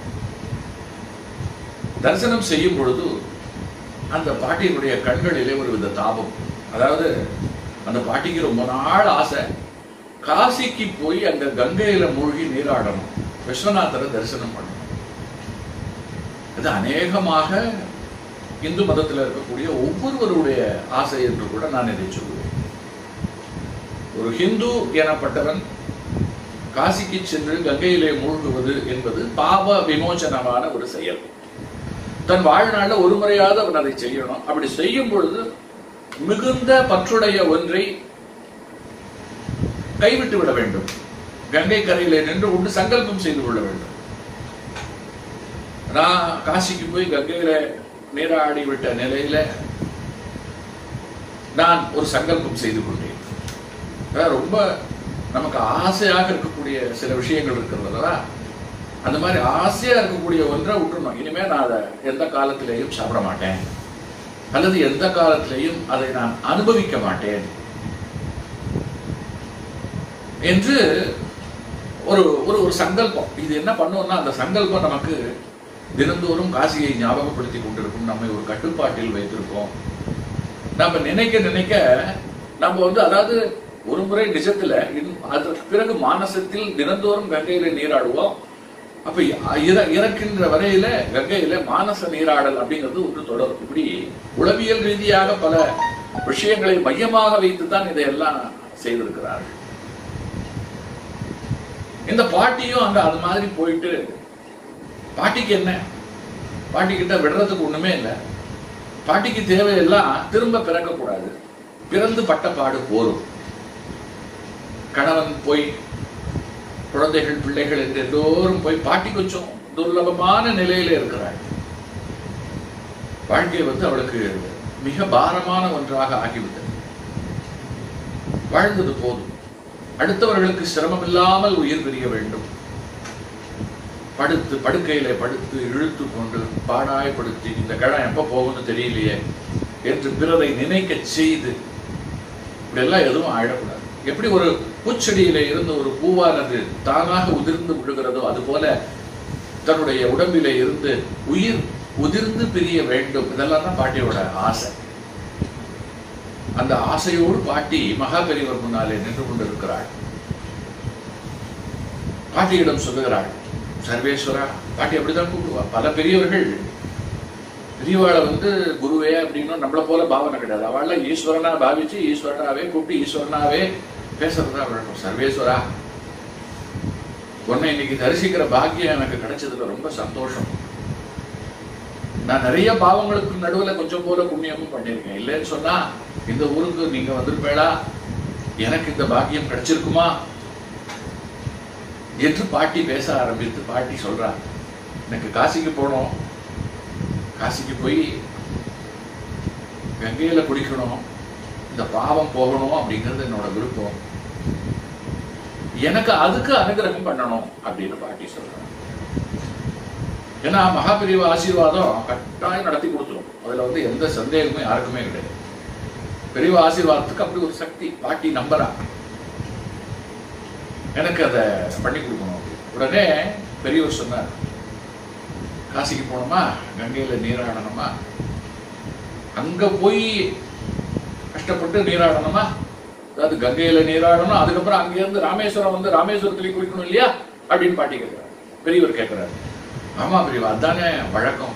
B: தரிசனம் செய்யும் பொழுது அந்த பாட்டியினுடைய கண்களிலே ஒரு வித தாபம் அதாவது அந்த பாட்டிக்கு ரொம்ப நாள் ஆசை காசிக்கு போய் அங்க கங்கையில மூழ்கி நீராடணும் விஸ்வநாதரை தரிசனம் பண்ணணும் இது அநேகமாக இந்து மதத்தில் இருக்கக்கூடிய ஒவ்வொருவருடைய ஆசை என்று கூட நான் இதை சொல்லுவேன் ஒரு ஹிந்து எனப்பட்டவன் காசிக்கு சென்று கங்கையிலே மூழ்குவது என்பது பாவ விமோசனமான ஒரு செயல் தன் வாழ்நாள்ல ஒரு முறையாவது அவன் அதை செய்யணும் அப்படி செய்யும் பொழுது மிகுந்த பற்றுடைய ஒன்றை கைவிட்டு விட வேண்டும் கங்கை கரையிலே நின்று கொண்டு சங்கல்பம் செய்து கொள்ள வேண்டும் நான் காசிக்கு போய் கங்கையில நீராடி விட்ட நிலையில நான் ஒரு சங்கல்பம் செய்து கொண்டேன் அதாவது ரொம்ப நமக்கு ஆசையாக இருக்கக்கூடிய சில விஷயங்கள் இருக்கிறது அல்லவா அந்த மாதிரி ஆசையா இருக்கக்கூடிய ஒன்றை விட்டுறணும் இனிமே நான் அதை எந்த காலத்திலேயும் சாப்பிட மாட்டேன் அல்லது எந்த காலத்திலேயும் அதை நான் அனுபவிக்க மாட்டேன் என்று ஒரு ஒரு ஒரு சங்கல்பம் இது என்ன பண்ணுவோம்னா அந்த சங்கல்பம் நமக்கு தினந்தோறும் காசியை ஞாபகப்படுத்தி கொண்டிருக்கும் நம்மை ஒரு கட்டுப்பாட்டில் வைத்திருக்கோம் நம்ம நினைக்க நினைக்க நம்ம வந்து அதாவது ஒரு முறை நிஜத்துல இன்- அதற்கு பிறகு மானசத்தில் தினந்தோறும் கங்கையில நீராடுவோம் அப்ப இற- இறக்கின்ற வரையில கங்கையில மானச நீராடல் அப்படிங்கிறது ஒன்று தொடரும் இப்படி உளவியல் ரீதியாக பல விஷயங்களை மையமாக வைத்துதான் இதையெல்லாம் செய்திருக்கிறார்கள் இந்த பாட்டியும் அங்க அது மாதிரி போயிட்டு பாட்டிக்கு என்ன பாட்டி கிட்ட விடுறதுக்கு ஒண்ணுமே இல்லை பாட்டிக்கு தேவையெல்லாம் திரும்ப பிறக்கக்கூடாது பிறந்து பட்ட பாடு போரும் கணவன் போய் குழந்தைகள் பிள்ளைகள் என்று எல்லோரும் போய் பாட்டி கொஞ்சம் துர்லபமான நிலையில இருக்கிறாள் வாழ்க்கை வந்து அவளுக்கு மிக பாரமான ஒன்றாக ஆகிவிட்டது வாழ்ந்தது போதும் அடுத்தவர்களுக்கு சிரமம் இல்லாமல் உயிர் பிரிய வேண்டும் படுத்து படுக்கையில படுத்து இழுத்து கொண்டு பாடாய்படுத்தி இந்த கடம் எப்ப போகும்னு தெரியலையே என்று பிறரை நினைக்க செய்து இப்படியெல்லாம் எதுவும் ஆயிடக்கூடாது எப்படி ஒரு பூச்செடியில இருந்து ஒரு பூவானது தானாக உதிர்ந்து விழுகிறதோ அது போல தன்னுடைய உடம்பிலே இருந்து உயிர் உதிர்ந்து பிரிய வேண்டும் இதெல்லாம் தான் பாட்டியோட ஆசை அந்த ஆசையோடு பாட்டி மகா பெரியவர் முன்னாலே நின்று கொண்டிருக்கிறாள் பாட்டியிடம் சொல்லுகிறாள் சர்வேஸ்வரா பாட்டி அப்படிதான் கூப்பிடுவா பல பெரியவர்கள் பெரியவாளை வந்து குருவே அப்படின்னு நம்மள போல பாவனை கிடையாது அவள ஈஸ்வரனா பாவிச்சு ஈஸ்வரனாவே கூப்பிட்டு ஈஸ்வரனாவே பேசுறதா வழக்கம் சர்வேஸ்வரா உன்னை இன்னைக்கு தரிசிக்கிற பாக்கியம் எனக்கு கிடைச்சதுல ரொம்ப சந்தோஷம் நான் நிறைய பாவங்களுக்கு நடுவுல கொஞ்சம் போல புண்ணியமும் பண்ணியிருக்கேன் இல்லைன்னு சொன்னா இந்த ஊருக்கு நீங்க வந்திருப்பேளா எனக்கு இந்த பாக்கியம் கிடைச்சிருக்குமா என்று பாட்டி பேச ஆரம்பித்து பாட்டி சொல்றா எனக்கு காசிக்கு போனோம் காசிக்கு போய் கங்கையில குளிக்கணும் இந்த பாவம் போகணும் அப்படிங்கிறது என்னோட விருப்பம் எனக்கு அதுக்கு அனுகிரகம் பண்ணணும் அப்படின்னு பாட்டி சொல்றாங்க ஏன்னா மகாபிரிவ ஆசீர்வாதம் கட்டாயம் நடத்தி கொடுத்துரும் அதுல வந்து எந்த சந்தேகமும் யாருக்குமே கிடையாது பெரியவ ஆசீர்வாதத்துக்கு அப்படி ஒரு சக்தி பாட்டி நம்பரா எனக்கு அதை பண்ணி கொடுக்கணும் உடனே பெரியவர் சொன்னார் காசிக்கு போனோமா கங்கையில நீராடணுமா அங்க போய் கஷ்டப்பட்டு நீராடணுமா அதாவது கங்கையில நீராடணும் அதுக்கப்புறம் அங்க இருந்து ராமேஸ்வரம் வந்து ராமேஸ்வரத்துல குளிக்கணும் இல்லையா அப்படின்னு பாட்டி கேட்கிறார் பெரியவர் கேட்கிறார் ஆமா பெரியவா அதானே வழக்கம்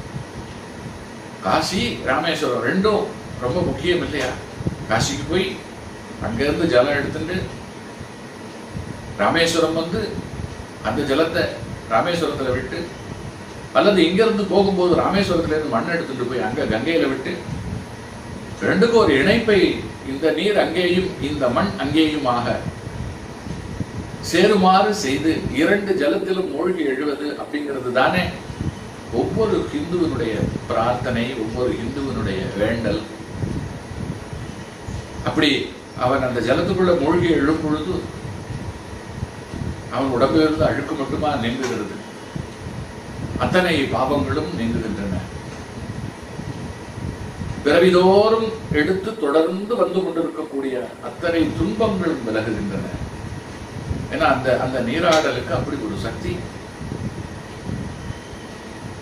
B: காசி ராமேஸ்வரம் ரெண்டும் ரொம்ப முக்கியம் இல்லையா காசிக்கு போய் அங்க இருந்து ஜலம் எடுத்துட்டு ராமேஸ்வரம் வந்து அந்த ஜலத்தை ராமேஸ்வரத்துல விட்டு அல்லது இங்கிருந்து போகும்போது ராமேஸ்வரத்துல இருந்து மண் எடுத்துட்டு போய் அங்க கங்கையில விட்டு ரெண்டுக்கும் ஒரு இணைப்பை இந்த நீர் அங்கேயும் இந்த மண் அங்கேயுமாக சேருமாறு செய்து இரண்டு ஜலத்திலும் மூழ்கி எழுவது அப்படிங்கிறது தானே ஒவ்வொரு ஹிந்துவனுடைய பிரார்த்தனை ஒவ்வொரு ஹிந்துவனுடைய வேண்டல் அப்படி அவன் அந்த ஜலத்துக்குள்ள மூழ்கி எழும் பொழுது அவன் உடம்பிலிருந்து அழுக்கு மட்டுமா நீங்குகிறது அத்தனை பாவங்களும் நீங்குகின்றன பிறவிதோறும் எடுத்து தொடர்ந்து வந்து கொண்டிருக்கக்கூடிய அத்தனை துன்பங்களும் விலகுகின்றன ஏன்னா அந்த அந்த நீராடலுக்கு அப்படி ஒரு சக்தி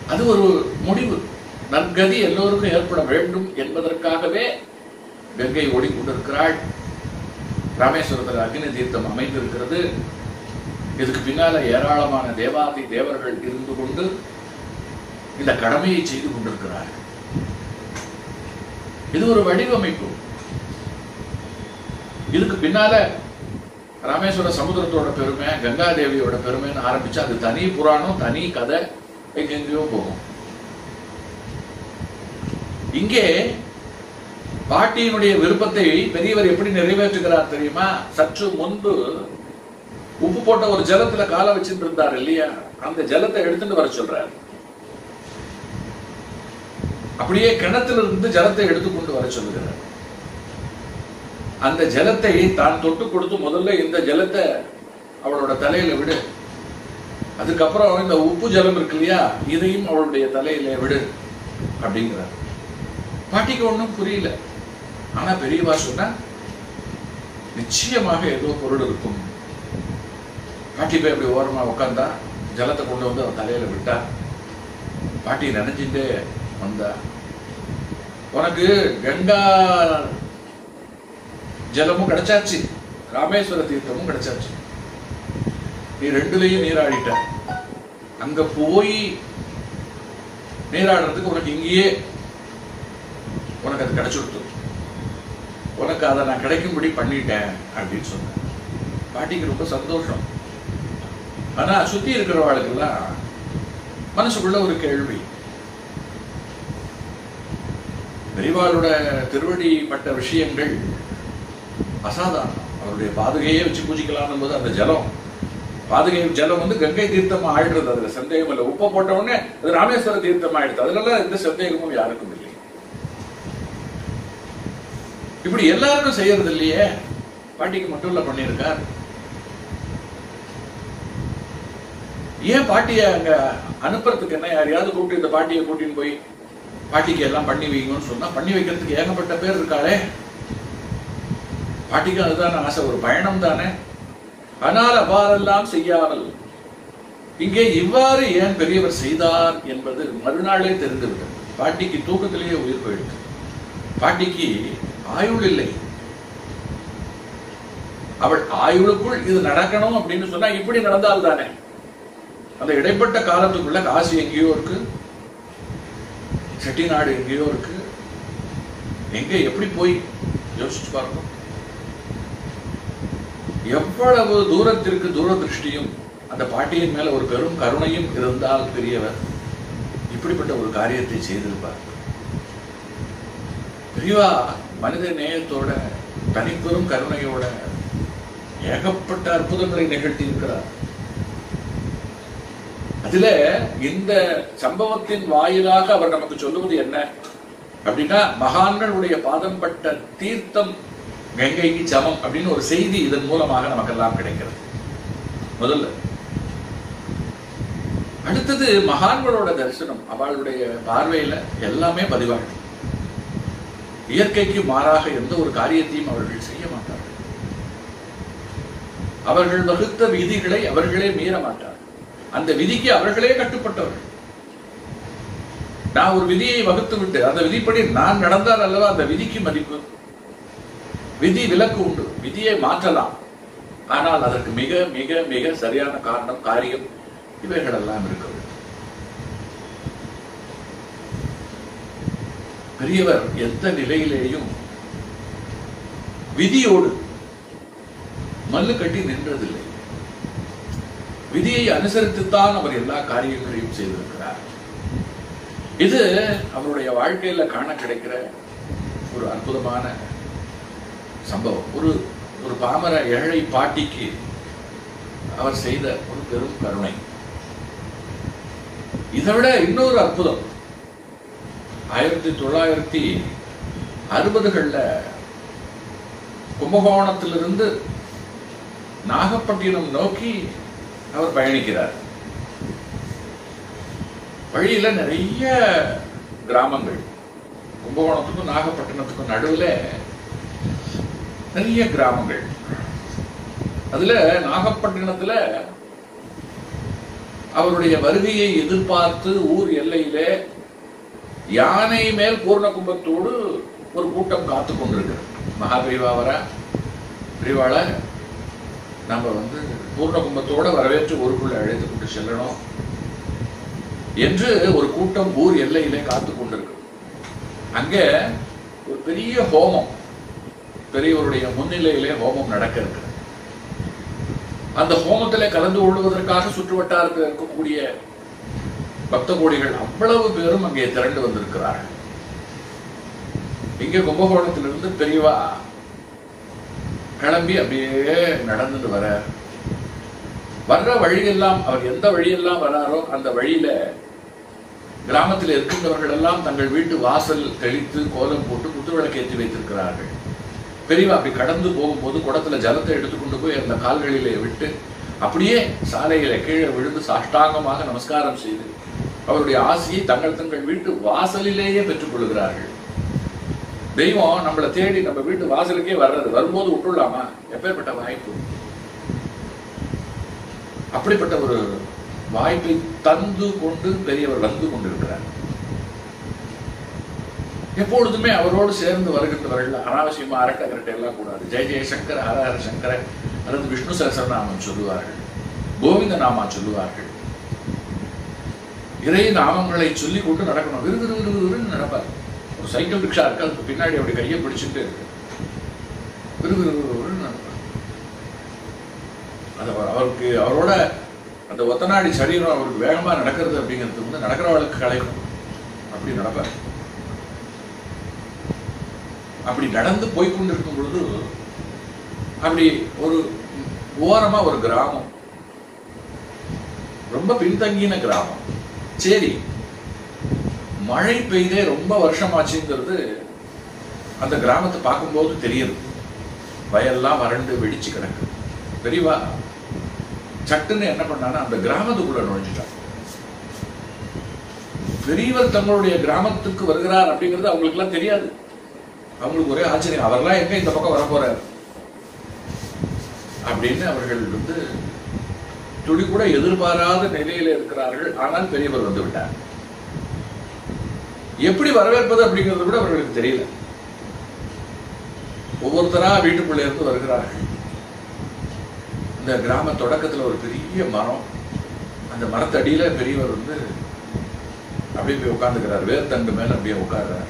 B: அது ஒரு முடிவு நற்கதி எல்லோருக்கும் ஏற்பட வேண்டும் என்பதற்காகவே கங்கை ஓடிக்கொண்டிருக்கிறாள் ராமேஸ்வரத்தில் அக்னி தீர்த்தம் அமைந்திருக்கிறது இதுக்கு பின்னால ஏராளமான தேவாதி தேவர்கள் இருந்து கொண்டு இந்த கடமையை செய்து கொண்டிருக்கிறார்கள் இது ஒரு வடிவமைப்பு இதுக்கு பின்னால ராமேஸ்வர சமுத்திரத்தோட பெருமை கங்காதேவியோட பெருமைன்னு ஆரம்பிச்சா அது தனி புராணம் தனி கதை எங்கெங்கேயோ போகும் இங்கே பாட்டியினுடைய விருப்பத்தை பெரியவர் எப்படி நிறைவேற்றுகிறார் தெரியுமா சற்று முன்பு உப்பு போட்ட ஒரு ஜலத்துல காலை வச்சுட்டு இருந்தார் இல்லையா அந்த ஜலத்தை எடுத்துட்டு வர சொல்றார் அப்படியே கிணத்துல இருந்து ஜலத்தை எடுத்துக்கொண்டு வர சொல்லுகிறார் அந்த ஜலத்தை தான் தொட்டு கொடுத்து முதல்ல இந்த ஜலத்தை அவளோட தலையில விடு அதுக்கப்புறம் இந்த உப்பு ஜலம் இருக்கு இல்லையா இதையும் அவளுடைய தலையில விடு அப்படிங்கிறார் பாட்டிக்கு ஒண்ணும் புரியல ஆனா பெரியவா சொன்னா நிச்சயமாக ஏதோ பொருள் இருக்கும் பாட்டி போய் அப்படி ஓரமா உட்காந்தா ஜலத்தை கொண்டு வந்து அவன் தலையில விட்டா பாட்டி நினைஞ்சுட்டே வந்தா உனக்கு கங்கா ஜலமும் கிடைச்சாச்சு ராமேஸ்வர தீர்த்தமும் கிடைச்சாச்சு நீ ரெண்டுலயும் நீராடிட்ட அங்க போய் நீராடுறதுக்கு உனக்கு இங்கேயே உனக்கு அது கிடைச்சுடுத்து உனக்கு அதை நான் கிடைக்கும்படி பண்ணிட்டேன் அப்படின்னு சொன்னேன் பாட்டிக்கு ரொம்ப சந்தோஷம் ஆனா சுத்தி இருக்கிறவாளுக்கெல்லாம் மனசுக்குள்ள ஒரு கேள்வி பெரிவாளோட திருவடி பட்ட விஷயங்கள் அசாதாரணம் அவருடைய பாதுகையே வச்சு பூஜிக்கலாம் போது அந்த ஜலம் பாதுகை ஜலம் வந்து கங்கை தீர்த்தம் ஆயிடுறது அதுல சந்தேகம் இல்லை உப்பை போட்ட உடனே அது ராமேஸ்வர தீர்த்தம் ஆயிடுது அதுல எந்த சந்தேகமும் யாருக்கும் இல்லை இப்படி எல்லாருக்கும் செய்யறது இல்லையே பாட்டிக்கு மட்டும் இல்ல பண்ணியிருக்கார் ஏன் பாட்டிய அங்க அனுப்புறதுக்கு என்ன யாரையாவது கூப்பிட்டு இந்த பாட்டியை கூட்டின்னு போய் பாட்டிக்கு எல்லாம் பண்ணி வைங்கன்னு சொன்னா பண்ணி வைக்கிறதுக்கு ஏகப்பட்ட பேர் இருக்காளே பாட்டிக்கு அதுதானே ஆசை ஒரு பயணம் தானே ஆனால் அவ்வாறெல்லாம் செய்யாமல் இங்கே இவ்வாறு ஏன் பெரியவர் செய்தார் என்பது மறுநாளே தெரிந்துவிட்டது பாட்டிக்கு தூக்கத்திலேயே உயிர் போயிடுது பாட்டிக்கு ஆயுள் இல்லை அவள் ஆயுளுக்குள் இது நடக்கணும் அப்படின்னு சொன்னா இப்படி நடந்தால் தானே அந்த இடைப்பட்ட காலத்துக்குள்ள காசு எங்கேயோ இருக்கு செட்டிநாடு எங்கேயோ இருக்கு எங்க எப்படி போய் யோசிச்சு பாருங்க எவ்வளவு தூரத்திற்கு தூரதிருஷ்டியும் அந்த பாட்டியின் மேல ஒரு பெரும் கருணையும் இருந்தால் பெரியவர் இப்படிப்பட்ட ஒரு காரியத்தை செய்திருப்பார் பெரியவா மனித நேயத்தோட தனிப்பெரும் கருணையோட ஏகப்பட்ட அற்புதங்களை நிகழ்த்தி இருக்கிறார் அதுல இந்த சம்பவத்தின் வாயிலாக அவர் நமக்கு சொல்லுவது என்ன அப்படின்னா மகான்களுடைய பாதம் பட்ட தீர்த்தம் கங்கைக்கு சமம் அப்படின்னு ஒரு செய்தி இதன் மூலமாக நமக்கெல்லாம் கிடைக்கிறது முதல்ல அடுத்தது மகான்களோட தரிசனம் அவளுடைய பார்வையில எல்லாமே பதிவாகும் இயற்கைக்கு மாறாக எந்த ஒரு காரியத்தையும் அவர்கள் செய்ய மாட்டார்கள் அவர்கள் வகுத்த விதிகளை அவர்களே மீற மாட்டார்கள் அந்த விதிக்கு அவர்களே கட்டுப்பட்டவர்கள் நான் ஒரு விதியை வகுத்து விட்டு அந்த விதிப்படி நான் நடந்தால் அல்லவா அந்த விதிக்கு மதிப்பு விதி விலக்கு உண்டு விதியை மாற்றலாம் ஆனால் அதற்கு மிக மிக மிக சரியான காரணம் காரியம் இவைகளெல்லாம் இருக்க வேண்டும் பெரியவர் எந்த நிலையிலேயும் விதியோடு மல்லு கட்டி நின்றதில்லை விதியை அனுசரித்துத்தான் அவர் எல்லா காரியங்களையும் செய்திருக்கிறார் இது அவருடைய வாழ்க்கையில காண கிடைக்கிற ஒரு அற்புதமான சம்பவம் ஒரு ஒரு பாமர ஏழை பாட்டிக்கு அவர் செய்த ஒரு பெரும் கருணை இதை விட இன்னொரு அற்புதம் ஆயிரத்தி தொள்ளாயிரத்தி அறுபதுகள்ல கும்பகோணத்திலிருந்து நாகப்பட்டினம் நோக்கி அவர் பயணிக்கிறார் வழியில நிறைய கிராமங்கள் கும்பகோணத்துக்கும் நாகப்பட்டினத்துக்கும் நடுவுல நிறைய கிராமங்கள் அதுல நாகப்பட்டினத்துல அவருடைய வருகையை எதிர்பார்த்து ஊர் எல்லையிலே யானை மேல் பூர்ண கும்பத்தோடு ஒரு கூட்டம் காத்து கொண்டிருக்கிறது மகாபிரிவா வர பிரிவாள நம்ம வந்து பூர்ண கும்பத்தோட வரவேற்று ஊருக்குள்ள அழைத்து கொண்டு செல்லணும் என்று ஒரு கூட்டம் ஊர் எல்லையிலே காத்து கொண்டிருக்கு அங்கே ஒரு பெரிய ஹோமம் பெரியவருடைய முன்னிலையிலே ஹோமம் நடக்க இருக்கு அந்த ஹோமத்திலே கலந்து கொள்வதற்காக சுற்று வட்டாரத்தில் இருக்கக்கூடிய பக்த கோடிகள் அவ்வளவு பேரும் அங்கே திரண்டு வந்திருக்கிறார்கள் இங்கே கும்பகோணத்திலிருந்து பெரியவா கிளம்பி அப்படியே நடந்துட்டு வர வர்ற வழியெல்லாம் அவர் எந்த வழியெல்லாம் வராரோ அந்த வழியில கிராமத்தில் இருக்கின்றவர்கள் எல்லாம் தங்கள் வீட்டு வாசல் தெளித்து கோலம் போட்டு குத்துவிளக்கு ஏற்றி வைத்திருக்கிறார்கள் பெரியவா அப்படி கடந்து போகும்போது குடத்துல ஜலத்தை எடுத்துக்கொண்டு போய் அந்த கால்களிலே விட்டு அப்படியே சாலையில கீழே விழுந்து சாஷ்டாங்கமாக நமஸ்காரம் செய்து அவருடைய ஆசையை தங்கள் தங்கள் வீட்டு வாசலிலேயே பெற்றுக் கொள்கிறார்கள் தெய்வம் நம்மளை தேடி நம்ம வீட்டு வாசலுக்கே வர்றது வரும்போது விட்டுடலாமா எப்பேற்பட்ட வாய்ப்பு அப்படிப்பட்ட ஒரு வாய்ப்பை தந்து கொண்டு பெரியவர் வந்து கொண்டிருக்கிறார் எப்பொழுதுமே அவரோடு சேர்ந்து வருகின்றவர்கள் அனாவசியமா அரட்டை கரட்டை எல்லாம் கூடாது ஜெய ஜெயசங்கர் ஹர ஹர சங்கர அல்லது விஷ்ணு சகசரநாமம் சொல்லுவார்கள் கோவிந்த நாமா சொல்லுவார்கள் இறை நாமங்களை சொல்லி கொண்டு நடக்கணும் விரு விரு விரு விருன்னு நடப்பார் ஒரு சைக்கிள் ரிக்ஷா இருக்கு அதுக்கு பின்னாடி அப்படி கையை பிடிச்சிட்டு இருக்கு விரு விரு விரு விருன்னு நடப்பார் அது அவர்- அவருக்கு அவரோட அந்த ஒத்தநாடி சரீரம் அவருக்கு வேகமா நடக்கிறது அப்படிங்கிறது வந்து நடக்கிறவளுக்கு கலைக்கும் அப்படி நடப்பார் அப்படி நடந்து போய் கொண்டிருக்கும் பொழுது அப்படி ஒரு ஓரமா ஒரு கிராமம் ரொம்ப பின்தங்கின கிராமம் சரி மழை பெய்தே ரொம்ப வருஷமாச்சுங்கிறது அந்த கிராமத்தை பார்க்கும்போது தெரியுது வயல்லாம் வறண்டு வெடிச்சு கிடக்கு பெரியவா சட்டுன்னு என்ன பண்ணான்னா அந்த கிராமத்துக்குள்ள நுழைஞ்சிட்டான் பெரியவர் தங்களுடைய கிராமத்துக்கு வருகிறார் அப்படிங்கிறது அவங்களுக்கு எல்லாம் தெரியாது அவங்களுக்கு ஒரே ஆச்சரியம் அவர்லாம் எங்க இந்த பக்கம் வர போறார் அப்படின்னு அவர்கள் வந்து துளி கூட எதிர்பாராத நிலையில இருக்கிறார்கள் ஆனால் பெரியவர் வந்து விட்டார் எப்படி வரவேற்பது அப்படிங்கிறது கூட அவர்களுக்கு தெரியல ஒவ்வொருத்தரா வீட்டுக்குள்ள இருந்து வருகிறார்கள் இந்த கிராம தொடக்கத்துல ஒரு பெரிய மரம் அந்த மரத்தடியில பெரியவர் வந்து அப்படியே போய் உட்கார்ந்துக்கிறார் வேர்த்தண்டு மேல அப்படியே உட்கார்றார்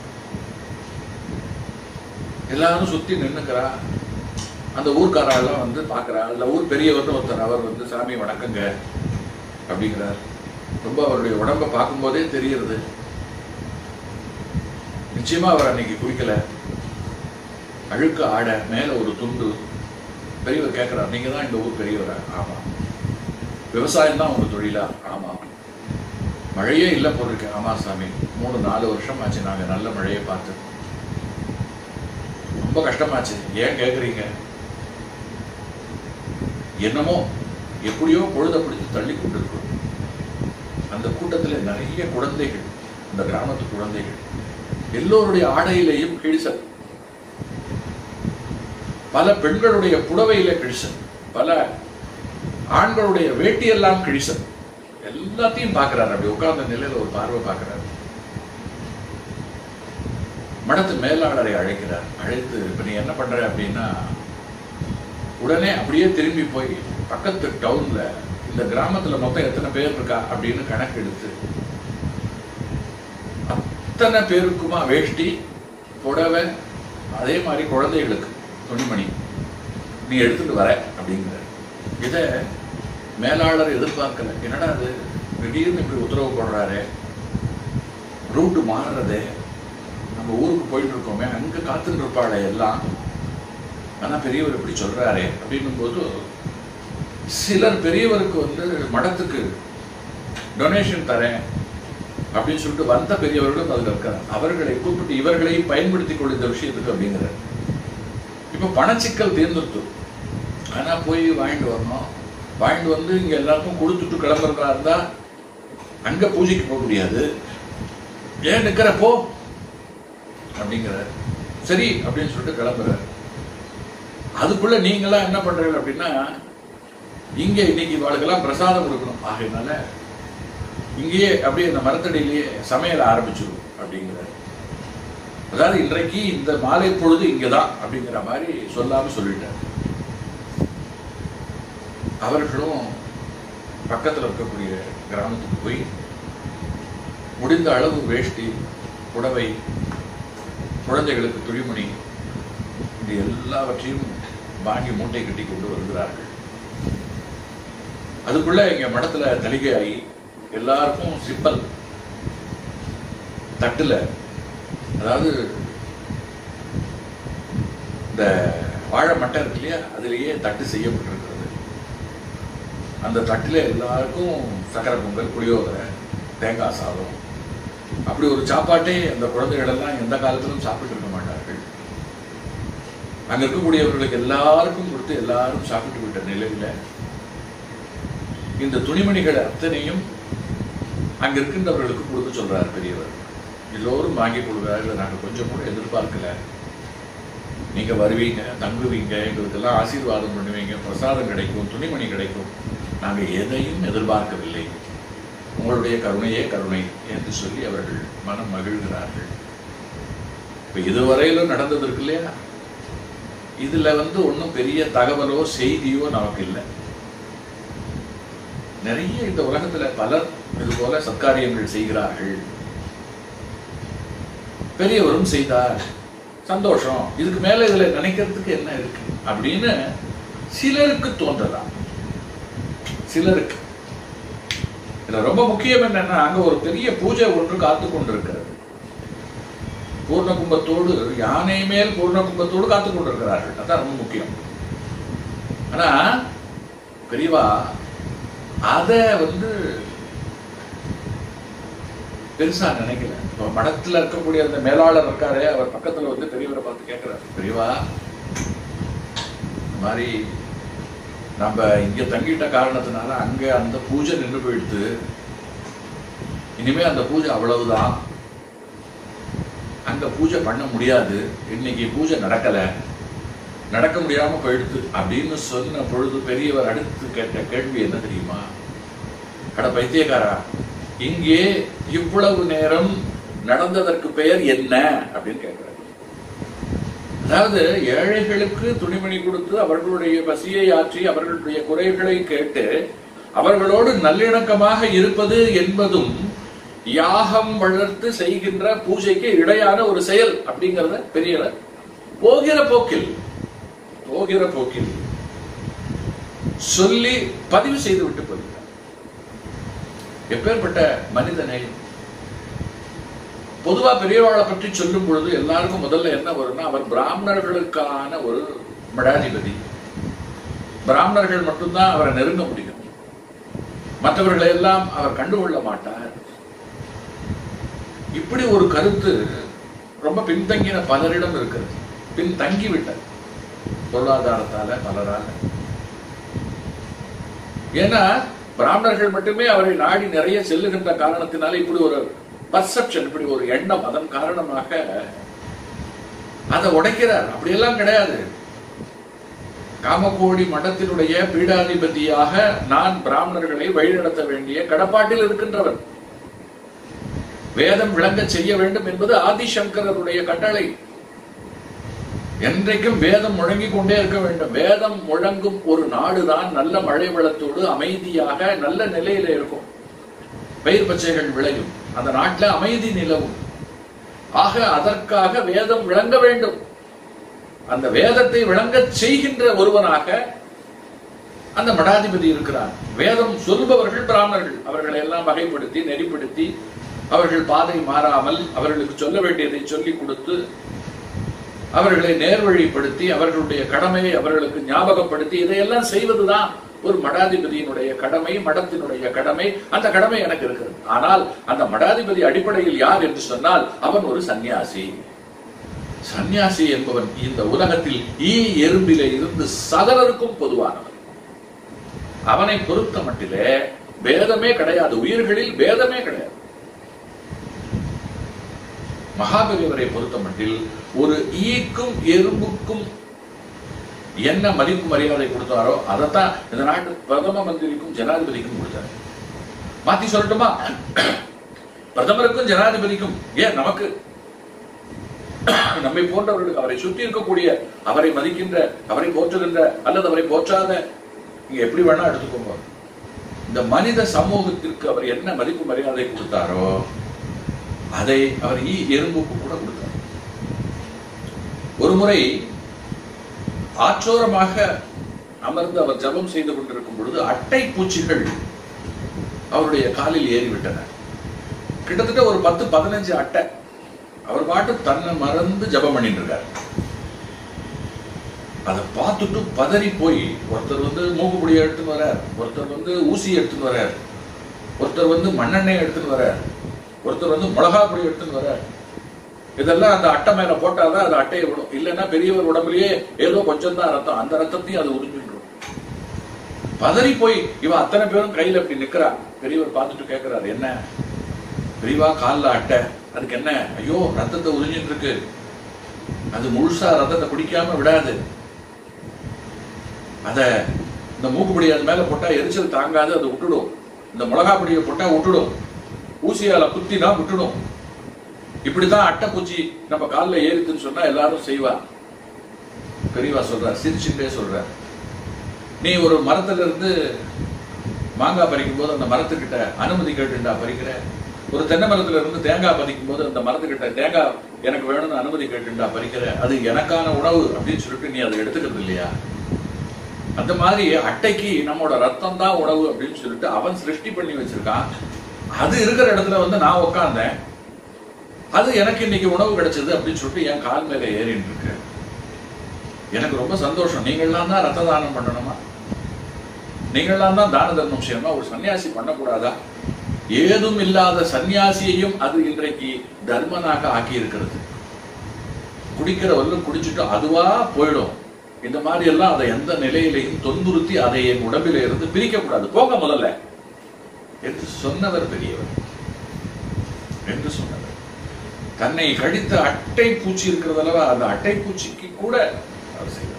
B: எல்லாரும் சுத்தி நின்னுக்கிறா அந்த ஊர்க்காரெல்லாம் வந்து பார்க்கறா அந்த ஊர் பெரியவர்னு ஒருத்தர் அவர் வந்து சாமி வணக்கங்க அப்படிங்கிறார் ரொம்ப அவருடைய உடம்ப பார்க்கும்போதே தெரியுறது நிச்சயமா அவர் அன்னைக்கு குளிக்கல அழுக்கு ஆட மேல ஒரு துண்டு பெரியவர் கேட்கிறார் நீங்க தான் இந்த ஊர் பெரியவரா ஆமா விவசாயம் தான் உங்க தொழிலா ஆமா மழையே இல்லை போட்டிருக்கு ஆமா சாமி மூணு நாலு வருஷம் ஆச்சு நாங்க நல்ல மழையை பார்த்து ரொம்ப கஷ்டமாச்சு ஏன் கேக்குறீங்க என்னமோ எப்படியோ பொழுத பிடிச்சு தள்ளி கொண்டிருக்கிறோம் அந்த கூட்டத்துல நிறைய குழந்தைகள் அந்த கிராமத்து குழந்தைகள் எல்லோருடைய ஆடையிலேயும் கிழிசல் பல பெண்களுடைய புடவையில கிழிசல் பல ஆண்களுடைய வேட்டியெல்லாம் கிழிசல் எல்லாத்தையும் பார்க்கிறார் அப்படி உட்கார்ந்த நிலையில ஒரு பார்வை பார்க்கிறார் மடத்து மேலாளரை அழைக்கிறார் அழைத்து இப்ப நீ என்ன பண்ற அப்படின்னா உடனே அப்படியே திரும்பி போய் பக்கத்து டவுன்ல இந்த கிராமத்துல மொத்தம் எத்தனை பேர் இருக்கா அப்படின்னு கணக்கு எடுத்து அத்தனை பேருக்குமா வேஷ்டி புடவை அதே மாதிரி குழந்தைகளுக்கு துணிமணி நீ எடுத்துட்டு வர அப்படிங்கிற இத மேலாளர் எதிர்பார்க்கல என்னடா அது திடீர்னு இப்படி உத்தரவு போடுறாரு ரூட்டு மாறுறதே நம்ம ஊருக்கு போயிட்டு இருக்கோமே அங்க காத்துட்டு இருப்பாளே எல்லாம் ஆனா பெரியவர் இப்படி சொல்றாரே அப்படின்னும் போது சிலர் பெரியவருக்கு வந்து மடத்துக்கு டொனேஷன் தரேன் அப்படின்னு சொல்லிட்டு வந்த பெரியவர்களும் அதுல இருக்காங்க அவர்களை கூப்பிட்டு இவர்களையும் பயன்படுத்திக் கொள்ள இந்த விஷயத்துக்கு அப்படிங்கிறார் இப்ப பணச்சிக்கல் தீர்ந்துருத்து ஆனா போய் வாங்கிட்டு வரணும் வாங்கிட்டு வந்து இங்க எல்லாருக்கும் கொடுத்துட்டு கிளம்புறதா இருந்தா அங்க பூஜைக்கு போக முடியாது ஏன் நிக்கிற போ அப்படிங்கிறார் சரி அப்படின்னு சொல்லிட்டு கிளம்புறார் அதுக்குள்ள நீங்களாம் என்ன பண்றீங்க அப்படின்னா இங்க இன்னைக்கு இவாளுக்கெல்லாம் பிரசாதம் கொடுக்கணும் ஆகையினால இங்கேயே அப்படியே இந்த மரத்தடியிலேயே சமையல் ஆரம்பிச்சிடும் அப்படிங்கிறார் அதாவது இன்றைக்கு இந்த மாலை பொழுது இங்கதான் அப்படிங்கிற மாதிரி சொல்லாம சொல்லிட்டார் அவர்களும் பக்கத்துல இருக்கக்கூடிய கிராமத்துக்கு போய் முடிந்த அளவு வேஷ்டி புடவை குழந்தைகளுக்கு துணிமணி இது எல்லாவற்றையும் வாங்கி மூட்டை கட்டி கொண்டு வருகிறார்கள் அதுக்குள்ள இங்க மடத்துல தலிகை ஆகி எல்லாருக்கும் சிப்பல் தட்டுல அதாவது இந்த வாழை மட்டை இருக்கு இல்லையா அதுலயே தட்டு செய்யப்பட்டிருக்கிறது அந்த தட்டுல எல்லாருக்கும் சக்கரை பொங்கல் புளியோதரை தேங்காய் சாதம் அப்படி ஒரு சாப்பாட்டே அந்த குழந்தைகள் எல்லாம் எந்த காலத்திலும் சாப்பிட்டு இருக்க மாட்டார்கள் அங்க இருக்கக்கூடியவர்களுக்கு எல்லாருக்கும் கொடுத்து எல்லாரும் சாப்பிட்டு விட்ட நிலையில இந்த துணிமணிகள் அத்தனையும் அங்க இருக்கின்றவர்களுக்கு கொடுக்க சொல்றாரு பெரியவர் எல்லோரும் வாங்கி கொடுக்குறாரு நாங்க கொஞ்சம் கூட எதிர்பார்க்கல நீங்க வருவீங்க தங்குவீங்க எங்களுக்கெல்லாம் ஆசீர்வாதம் பண்ணுவீங்க பிரசாதம் கிடைக்கும் துணிமணி கிடைக்கும் நாங்க எதையும் எதிர்பார்க்கவில்லை உங்களுடைய கருணையே கருணை என்று சொல்லி அவர்கள் மனம் மகிழ்கிறார்கள் இப்ப இதுவரையிலும் நடந்தது இருக்கு இல்லையா இதுல வந்து ஒண்ணும் பெரிய தகவலோ செய்தியோ நமக்கு இல்லை நிறைய இந்த உலகத்துல பலர் இது போல சத்காரியங்கள் செய்கிறார்கள் பெரியவரும் செய்தார் சந்தோஷம் இதுக்கு மேல இதுல நினைக்கிறதுக்கு என்ன இருக்கு அப்படின்னு சிலருக்கு தோன்றலாம் சிலருக்கு இதுல ரொம்ப முக்கியம் என்னன்னா அங்க ஒரு பெரிய பூஜை ஒன்று காத்து கொண்டிருக்கிறது பூர்ண கும்பத்தோடு யானை மேல் பூர்ண கும்பத்தோடு காத்து கொண்டிருக்கிறார்கள் அதான் ரொம்ப முக்கியம் ஆனா பெரியவா அத வந்து பெருசா நினைக்கல இப்ப மடத்துல இருக்கக்கூடிய அந்த மேலாளர் இருக்காரு அவர் பக்கத்துல வந்து பெரியவரை பார்த்து கேட்கிறாரு பெரியவா இந்த மாதிரி நம்ம இங்க தங்கிட்ட காரணத்தினால அங்க அந்த பூஜை நின்று போயிடுத்து இனிமே அந்த பூஜை அவ்வளவுதான் அங்க பூஜை பண்ண முடியாது இன்னைக்கு பூஜை நடக்கல நடக்க முடியாம போயிடுத்து அப்படின்னு சொன்ன பொழுது பெரியவர் அடுத்து கேட்ட கேள்வி என்ன தெரியுமா அட பைத்தியக்காரா இங்கே இவ்வளவு நேரம் நடந்ததற்கு பெயர் என்ன அப்படின்னு கேட்கிறார் அதாவது ஏழைகளுக்கு துணிமணி கொடுத்து அவர்களுடைய பசியை ஆற்றி அவர்களுடைய குறைகளை கேட்டு அவர்களோடு நல்லிணக்கமாக இருப்பது என்பதும் யாகம் வளர்த்து செய்கின்ற பூஜைக்கு இடையான ஒரு செயல் அப்படிங்கறத பெரியவர் போகிற போக்கில் போகிற போக்கில் சொல்லி பதிவு செய்து விட்டு போகிறார் எப்பேற்பட்ட மனிதனை பொதுவா பெரியவாளை பற்றி சொல்லும் பொழுது எல்லாருக்கும் முதல்ல என்ன வரும்னா அவர் பிராமணர்களுக்கான ஒரு மடாதிபதி பிராமணர்கள் மட்டும்தான் அவரை நெருங்க முடியும் மற்றவர்களை எல்லாம் அவர் கண்டுகொள்ள மாட்டார் இப்படி ஒரு கருத்து ரொம்ப பின்தங்கின பலரிடம் இருக்கிறது பின்தங்கி விட்டது பொருளாதாரத்தால பலரால ஏன்னா பிராமணர்கள் மட்டுமே அவரை நாடி நிறைய செல்லுகின்ற காரணத்தினால இப்படி ஒரு பர்செப்ஷன் இப்படி ஒரு எண்ணம் அதன் காரணமாக அதை உடைக்கிறார் அப்படியெல்லாம் கிடையாது காமகோடி மடத்தினுடைய பீடாதிபதியாக நான் பிராமணர்களை வழிநடத்த வேண்டிய கடப்பாட்டில் இருக்கின்றவர் வேதம் விளங்க செய்ய வேண்டும் என்பது ஆதிசங்கரருடைய கட்டளை என்றைக்கும் வேதம் முழங்கிக் கொண்டே இருக்க வேண்டும் வேதம் முழங்கும் ஒரு நாடுதான் நல்ல மழை வெள்ளத்தோடு அமைதியாக நல்ல நிலையில இருக்கும் பயிர் பச்சைகள் விளையும் அந்த நாட்டில் அமைதி நிலவும் ஆக அதற்காக வேதம் விளங்க வேண்டும் அந்த வேதத்தை விளங்க செய்கின்ற ஒருவனாக அந்த மடாதிபதி இருக்கிறார் வேதம் சொல்பவர்கள் பிராமணர்கள் அவர்களை எல்லாம் வகைப்படுத்தி நெறிப்படுத்தி அவர்கள் பாதை மாறாமல் அவர்களுக்கு சொல்ல வேண்டியதை சொல்லிக் கொடுத்து அவர்களை நேர்வழிப்படுத்தி அவர்களுடைய கடமையை அவர்களுக்கு ஞாபகப்படுத்தி இதையெல்லாம் செய்வதுதான் ஒரு மடாதிபதியினுடைய கடமை மடத்தினுடைய கடமை அந்த கடமை எனக்கு இருக்கிறது ஆனால் அந்த மடாதிபதி அடிப்படையில் யார் என்று சொன்னால் அவன் ஒரு சன்னியாசி சன்னியாசி என்பவன் இந்த உலகத்தில் ஈ எறும்பிலே இருந்து சகலருக்கும் பொதுவானவன் அவனை பொறுத்த மட்டிலே பேதமே கிடையாது உயிர்களில் பேதமே கிடையாது மகாபெரியவரை பொறுத்த மட்டில் ஒரு ஈக்கும் எறும்புக்கும் என்ன மதிப்பு மரியாதை கொடுத்தாரோ அதைத்தான் இந்த நாட்டு பிரதம மந்திரிக்கும் ஜனாதிபதிக்கும் கொடுத்தாரு மாத்தி சொல்லட்டுமா பிரதமருக்கும் ஜனாதிபதிக்கும் ஏன் நமக்கு நம்மை போன்றவர்களுக்கு அவரை சுற்றி இருக்கக்கூடிய அவரை மதிக்கின்ற அவரை போற்றுகின்ற அல்லது அவரை போற்றாத நீங்க எப்படி வேணா எடுத்துக்கோங்க இந்த மனித சமூகத்திற்கு அவர் என்ன மதிப்பு மரியாதை கொடுத்தாரோ அதை அவர் ஈ எறும்புக்கு கூட கொடுத்தார் ஒரு முறை ஆற்றோரமாக அமர்ந்து அவர் ஜபம் செய்து கொண்டிருக்கும் பொழுது அட்டை பூச்சிகள் அவருடைய காலில் ஏறிவிட்டன கிட்டத்தட்ட ஒரு பத்து பதினஞ்சு அட்டை அவர் பாட்டு தன்னை மறந்து ஜபம் பண்ணிட்டு இருக்காரு அதை பார்த்துட்டு பதறி போய் ஒருத்தர் வந்து மூக்குப்பொடியை எடுத்துன்னு வரார் ஒருத்தர் வந்து ஊசி எடுத்துன்னு வரார் ஒருத்தர் வந்து மண்ணெண்ணெய் எடுத்துன்னு வரார் ஒருத்தர் வந்து மிளகா பொடி எடுத்துன்னு வரார் இதெல்லாம் அந்த அட்டை மேல போட்டாதான் அது அட்டையை விடும் இல்லைன்னா பெரியவர் உடம்புலயே ஏதோ கொஞ்சம் தான் ரத்தம் அந்த ரத்தத்தையும் அது உறிஞ்சிடும் பதறி போய் இவன் அத்தனை பேரும் கையில இப்படி நிக்கிறா பெரியவர் பார்த்துட்டு கேட்கிறாரு என்ன பெரியவா கால்ல அட்டை அதுக்கு என்ன ஐயோ ரத்தத்தை உறிஞ்சிட்டு இருக்கு அது முழுசா ரத்தத்தை குடிக்காம விடாது அத இந்த மூக்குப்பொடி அது மேல போட்டா எரிச்சல் தாங்காது அது விட்டுடும் இந்த மிளகா பொடியை போட்டா விட்டுடும் ஊசியால குத்தினா விட்டுடும் இப்படிதான் அட்டைப்பூச்சி நம்ம காலில் ஏறித்துன்னு சொன்னா எல்லாரும் செய்வா பெரியவா சொல்றார் சிரிச்சுட்டே சொல்றார் நீ ஒரு மரத்துல இருந்து மாங்காய் பறிக்கும் போது அந்த மரத்துக்கிட்ட அனுமதி கேட்டுண்டா பறிக்கிற ஒரு தென்னை மரத்துல இருந்து தேங்காய் பறிக்கும் போது அந்த மரத்துக்கிட்ட தேங்காய் எனக்கு வேணும்னு அனுமதி கேட்டுண்டா பறிக்கிற அது எனக்கான உணவு அப்படின்னு சொல்லிட்டு நீ அதை எடுத்துக்கிறது இல்லையா அந்த மாதிரி அட்டைக்கு நம்மளோட ரத்தம் தான் உணவு அப்படின்னு சொல்லிட்டு அவன் சிருஷ்டி பண்ணி வச்சிருக்கான் அது இருக்கிற இடத்துல வந்து நான் உட்கார்ந்தேன் அது எனக்கு இன்னைக்கு உணவு கிடைச்சது அப்படின்னு சொல்லிட்டு என் கால் மேல ஏறிட்டு இருக்கு எனக்கு ரொம்ப சந்தோஷம் நீங்கள்லாம் தான் ரத்த தானம் பண்ணணுமா நீங்கள்லாம் தான் தான தர்மம் செய்யணுமா ஒரு சன்னியாசி பண்ணக்கூடாதா ஏதும் இல்லாத சன்னியாசியையும் அது இன்றைக்கு தர்மனாக ஆக்கி இருக்கிறது குடிக்கிறவர்களும் குடிச்சிட்டு அதுவா போயிடும் இந்த மாதிரி எல்லாம் அதை எந்த நிலையிலையும் தொந்துறுத்தி அதை என் உடம்பில இருந்து பிரிக்க கூடாது போக முதல்ல என்று சொன்னவர் பெரியவர் என்று சொன்னவர் தன்னை கடித்த அட்டை பூச்சி இருக்கிறதல்லவா அந்த அட்டை பூச்சிக்கு கூட அவர் செய்வார்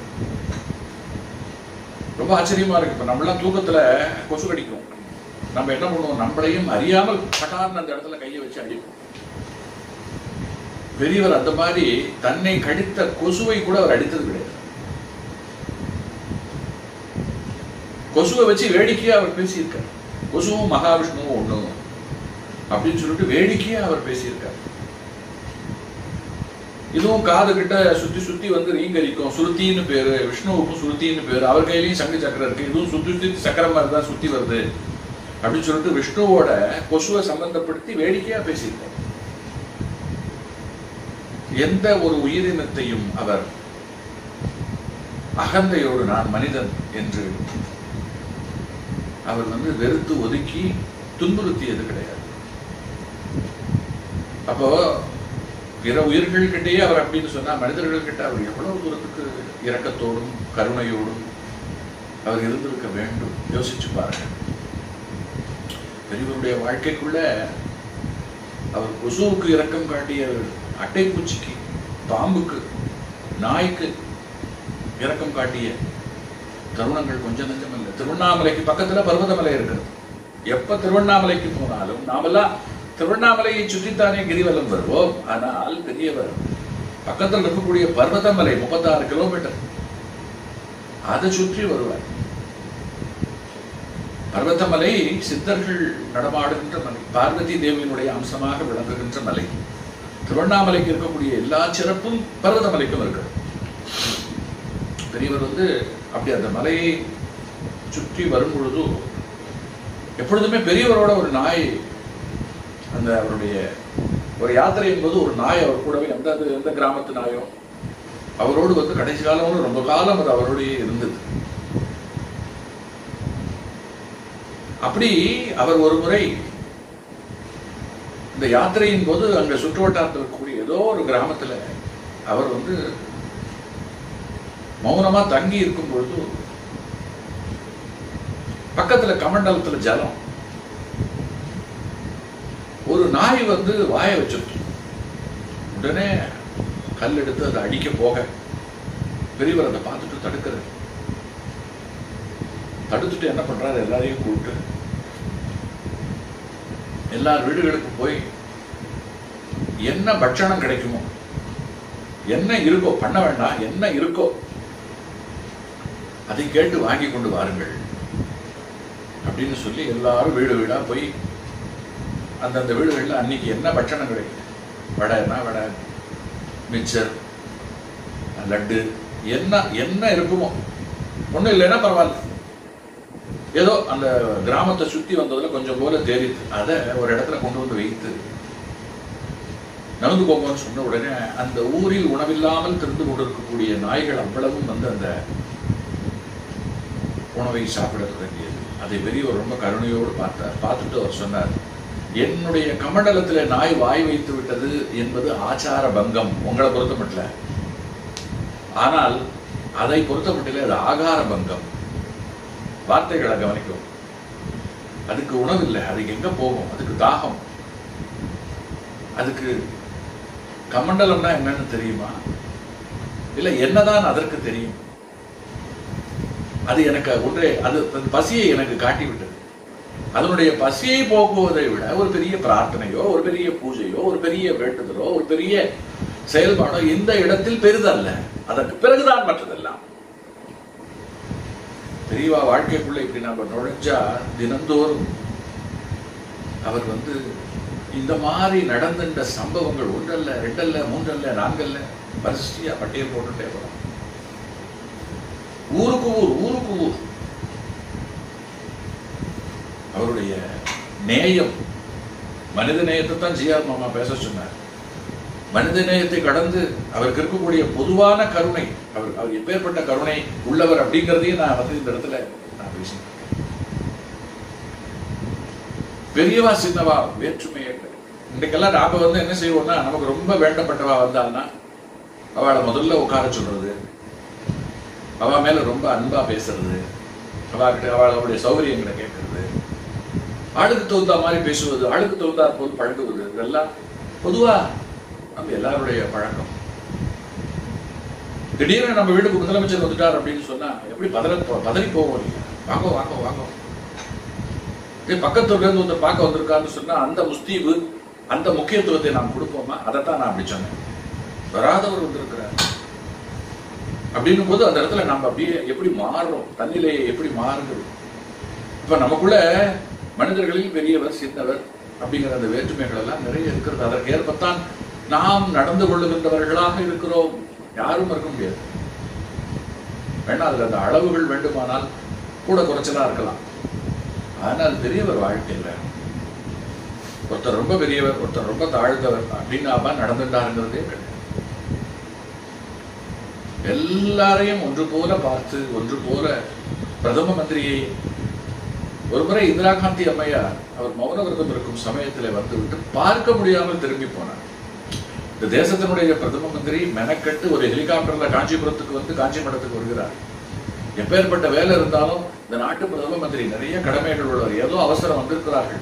B: ரொம்ப ஆச்சரியமா இருக்கு இப்ப நம்மளாம் தூக்கத்துல கொசு கடிக்கும் நம்ம என்ன பண்ணுவோம் நம்மளையும் அறியாமல் பட்டார்னு அந்த இடத்துல கையை வச்சு அடிப்போம் பெரியவர் அந்த மாதிரி தன்னை கடித்த கொசுவை கூட அவர் அடித்தது கிடையாது கொசுவை வச்சு வேடிக்கையா அவர் பேசியிருக்கார் கொசுவும் மகாவிஷ்ணுவும் ஒண்ணு அப்படின்னு சொல்லிட்டு வேடிக்கையா அவர் பேசியிருக்கார் இதுவும் காது கிட்ட சுத்தி சுத்தி வந்து ரீங்கரிக்கும் சுருத்தின்னு பேரு விஷ்ணுவுக்கும் சுருத்தின்னு பேரு அவர் கையிலயும் சங்கு சக்கரம் இருக்கு இதுவும் சுத்தி சுத்தி சக்கரம் மாதிரி தான் சுத்தி வருது அப்படின்னு சொல்லிட்டு விஷ்ணுவோட கொசுவை சம்பந்தப்படுத்தி வேடிக்கையா பேசியிருக்கார் எந்த ஒரு உயிரினத்தையும் அவர் அகந்தையோடு நான் மனிதன் என்று அவர் வந்து வெறுத்து ஒதுக்கி துன்புறுத்தியது கிடையாது அப்போ பிற உயிர்கள்கிட்டயே அவர் அப்படின்னு சொன்னா மனிதர்கள்கிட்ட அவர் எவ்வளவு தூரத்துக்கு இரக்கத்தோடும் கருணையோடும் அவர் இருந்திருக்க வேண்டும் யோசிச்சு பாருங்க பெரியவருடைய வாழ்க்கைக்குள்ள அவர் கொசுவுக்கு இரக்கம் காட்டிய அட்டைப்பூச்சிக்கு பாம்புக்கு நாய்க்கு இரக்கம் காட்டிய தருணங்கள் கொஞ்சம் நஞ்சம் இல்லை திருவண்ணாமலைக்கு பக்கத்துல பர்வதமலை இருக்கிறது எப்ப திருவண்ணாமலைக்கு போனாலும் நாமெல்லாம் திருவண்ணாமலையை சுற்றித்தானே கிரிவலம் வருவோம் ஆனால் பெரியவர் பக்கத்தில் இருக்கக்கூடிய பர்வதமலை முப்பத்தாறு கிலோமீட்டர் அதை சுற்றி வருவார் பர்வதமலை சித்தர்கள் நடமாடுகின்ற மலை பார்வதி தேவியினுடைய அம்சமாக விளங்குகின்ற மலை திருவண்ணாமலைக்கு இருக்கக்கூடிய எல்லா சிறப்பும் பர்வதமலைக்கும் இருக்கு பெரியவர் வந்து அப்படி அந்த மலையை சுற்றி வரும் பொழுது எப்பொழுதுமே பெரியவரோட ஒரு நாய் அந்த அவருடைய ஒரு யாத்திரை என்பது ஒரு நாய் அவர் கூடவே எந்த அது எந்த கிராமத்து நாயோ அவரோடு வந்து கடைசி காலம் ரொம்ப காலம் அது அவரோடயே இருந்தது அப்படி அவர் ஒரு முறை இந்த யாத்திரையின் போது அங்க சுற்றுவட்டாரத்தில் இருக்கக்கூடிய ஏதோ ஒரு கிராமத்துல அவர் வந்து மௌனமா தங்கி இருக்கும் பொழுது பக்கத்துல கமண்டலத்துல ஜலம் ஒரு நாய் வந்து வாய வச்சிருச்சு உடனே கல் எடுத்து அதை அடிக்க போக பெரியவர் அதை பார்த்துட்டு தடுக்கிறார் தடுத்துட்டு என்ன பண்றாரு எல்லாரையும் கூப்பிட்டு எல்லார் வீடுகளுக்கும் போய் என்ன பட்சணம் கிடைக்குமோ என்ன இருக்கோ பண்ண வேண்டாம் என்ன இருக்கோ அதை கேட்டு வாங்கி கொண்டு வாருங்கள் அப்படின்னு சொல்லி எல்லாரும் வீடு வீடா போய் அந்தந்த வீடுகளில் அன்னைக்கு என்ன பட்சணம் கிடைக்கும் வடைனா வடை மிச்சர் லட்டு என்ன என்ன இருக்குமோ ஒண்ணும் இல்லைன்னா பரவாயில்ல ஏதோ அந்த கிராமத்தை சுத்தி வந்ததுல கொஞ்சம் போல தெரியுது அதை ஒரு இடத்துல கொண்டு வந்து வைத்து நடந்து போங்கன்னு சொன்ன உடனே அந்த ஊரில் உணவில்லாமல் திருந்து கொண்டிருக்கக்கூடிய நாய்கள் அவ்வளவும் வந்து அந்த உணவை சாப்பிட தொடங்கியது அதை பெரியவர் ரொம்ப கருணையோடு பார்த்தார் பார்த்துட்டு அவர் சொன்னார் என்னுடைய கமண்டலத்தில் நாய் வாய் வைத்து விட்டது என்பது ஆச்சார பங்கம் உங்களை பொறுத்த மட்டும் ஆனால் அதை பொறுத்த மட்டும் அது ஆகார பங்கம் வார்த்தைகளை கவனிக்கும் அதுக்கு உணவு இல்லை அதுக்கு எங்க போகும் அதுக்கு தாகம் அதுக்கு கமண்டலம்னா என்னன்னு தெரியுமா இல்ல என்னதான் அதற்கு தெரியும் அது எனக்கு ஒன்றே அது தன் பசியை எனக்கு காட்டி விட்டது அதனுடைய பசியை போக்குவதை விட ஒரு பெரிய பிரார்த்தனையோ ஒரு பெரிய பூஜையோ ஒரு பெரிய வேண்டுதலோ ஒரு பெரிய செயல்பாடோ இந்த இடத்தில் பெரிதல்ல அதற்கு பிறகுதான் மற்றதெல்லாம் பெரியவா வாழ்க்கைக்குள்ள இப்படி நம்ம நுழைஞ்சா தினந்தோறும் அவர் வந்து இந்த மாதிரி நடந்துட்ட சம்பவங்கள் ஒன்றல்ல ரெண்டல்ல மூன்றல்ல நான்கல்ல வரிசையா பட்டியல் போட்டுட்டே போறோம் ஊருக்கு ஊர் ஊருக்கு ஊர் அவருடைய நேயம் மனித நேயத்தை தான் ஜிஆர் மாமா பேச சொன்னார் மனித நேயத்தை கடந்து அவருக்கு இருக்கக்கூடிய பொதுவான கருணை அவர் அவர் எப்பேற்பட்ட கருணை உள்ளவர் அப்படிங்கிறதையும் நான் வந்து இந்த இடத்துல நான் பேசினேன் பெரியவா சின்னவா வேற்றுமையே கிடையாது. இன்றைக்கெல்லாம் நாம வந்து என்ன செய்வோம்னா நமக்கு ரொம்ப வேண்டப்பட்டவா வந்தான்னா அவளை முதல்ல உட்கார சொல்றது அவ மேல ரொம்ப அன்பா பேசுறது அவகிட்ட அவளுடைய சௌகரியங்களை கேட்கறது ஆளுக்கு தகுந்த மாதிரி பேசுவது ஆளுக்கு தகுந்தாற் போல் பழகுவது இதெல்லாம் பொதுவா நம்ம எல்லாருடைய பழக்கம் திடீர்னு நம்ம வீட்டுக்கு முதலமைச்சர் வந்துட்டார் அப்படின்னு சொன்னா எப்படி பதற பதறி போவோம் இல்லையா வாங்க வாங்க வாங்க இதே பக்கத்துல இருந்து ஒருத்தர் பார்க்க வந்திருக்கான்னு சொன்னா அந்த முஸ்தீபு அந்த முக்கியத்துவத்தை நாம் கொடுப்போமா அதைத்தான் நான் அப்படி சொன்னேன் வராதவர் வந்திருக்கிறார் அப்படின்னும் போது அந்த இடத்துல நம்ம அப்படியே எப்படி மாறுறோம் தன்னிலையை எப்படி மாறுகிறது இப்ப நமக்குள்ள மனிதர்களில் பெரியவர் சின்னவர் அப்படிங்கிற அந்த வேற்றுமைகள் எல்லாம் நிறைய இருக்கிறது அதற்கு ஏற்பத்தான் நாம் நடந்து கொள்ளுகின்றவர்களாக இருக்கிறோம் யாரும் இருக்க முடியாது வேணா அதுல அந்த அளவுகள் வேண்டுமானால் கூட குறைச்சலா இருக்கலாம் ஆனால் பெரியவர் வாழ்க்கையில ஒருத்தர் ரொம்ப பெரியவர் ஒருத்தர் ரொம்ப தாழ்ந்தவர் அப்படின்னாம நடந்துட்டாருங்கிறதே கிடையாது எல்லாரையும் ஒன்று போல பார்த்து ஒன்று போல பிரதம மந்திரியை ஒரு முறை இந்திரா காந்தி அம்மையார் அவர் மௌன விரதம் இருக்கும் சமயத்துல வந்துவிட்டு பார்க்க முடியாமல் திரும்பி போனார் இந்த தேசத்தினுடைய பிரதம மந்திரி மெனக்கட்டு ஒரு ஹெலிகாப்டர்ல காஞ்சிபுரத்துக்கு வந்து காஞ்சி மடத்துக்கு வருகிறார் எப்பேற்பட்ட வேலை இருந்தாலும் இந்த நாட்டு பிரதம மந்திரி நிறைய கடமைகள் உள்ளவர் ஏதோ அவசரம் வந்திருக்கிறார்கள்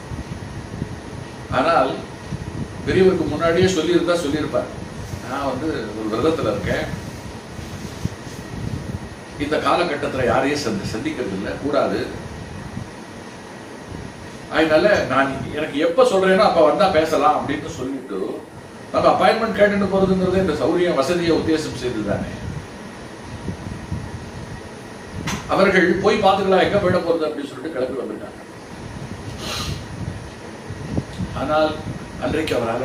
B: ஆனால் பெரியவருக்கு முன்னாடியே சொல்லியிருந்தா சொல்லியிருப்பார் நான் வந்து ஒரு விரதத்துல இருக்கேன் இந்த காலகட்டத்துல யாரையும் சந்தி சந்திக்கிறது இல்லை கூடாது அதனால நான் எனக்கு எப்ப சொல்றேனோ அப்ப வந்தா பேசலாம் அப்படின்னு சொல்லிட்டு நம்ம அப்பாயின்மெண்ட் கேட்டுட்டு போறதுங்கிறது இந்த சௌரியம் வசதியை உத்தேசம் செய்துதானே அவர்கள் போய் பார்த்துக்கலாம் எங்க போயிட போறது அப்படின்னு சொல்லிட்டு கிளம்பி வந்துட்டாங்க ஆனால் அன்றைக்கு அவரால்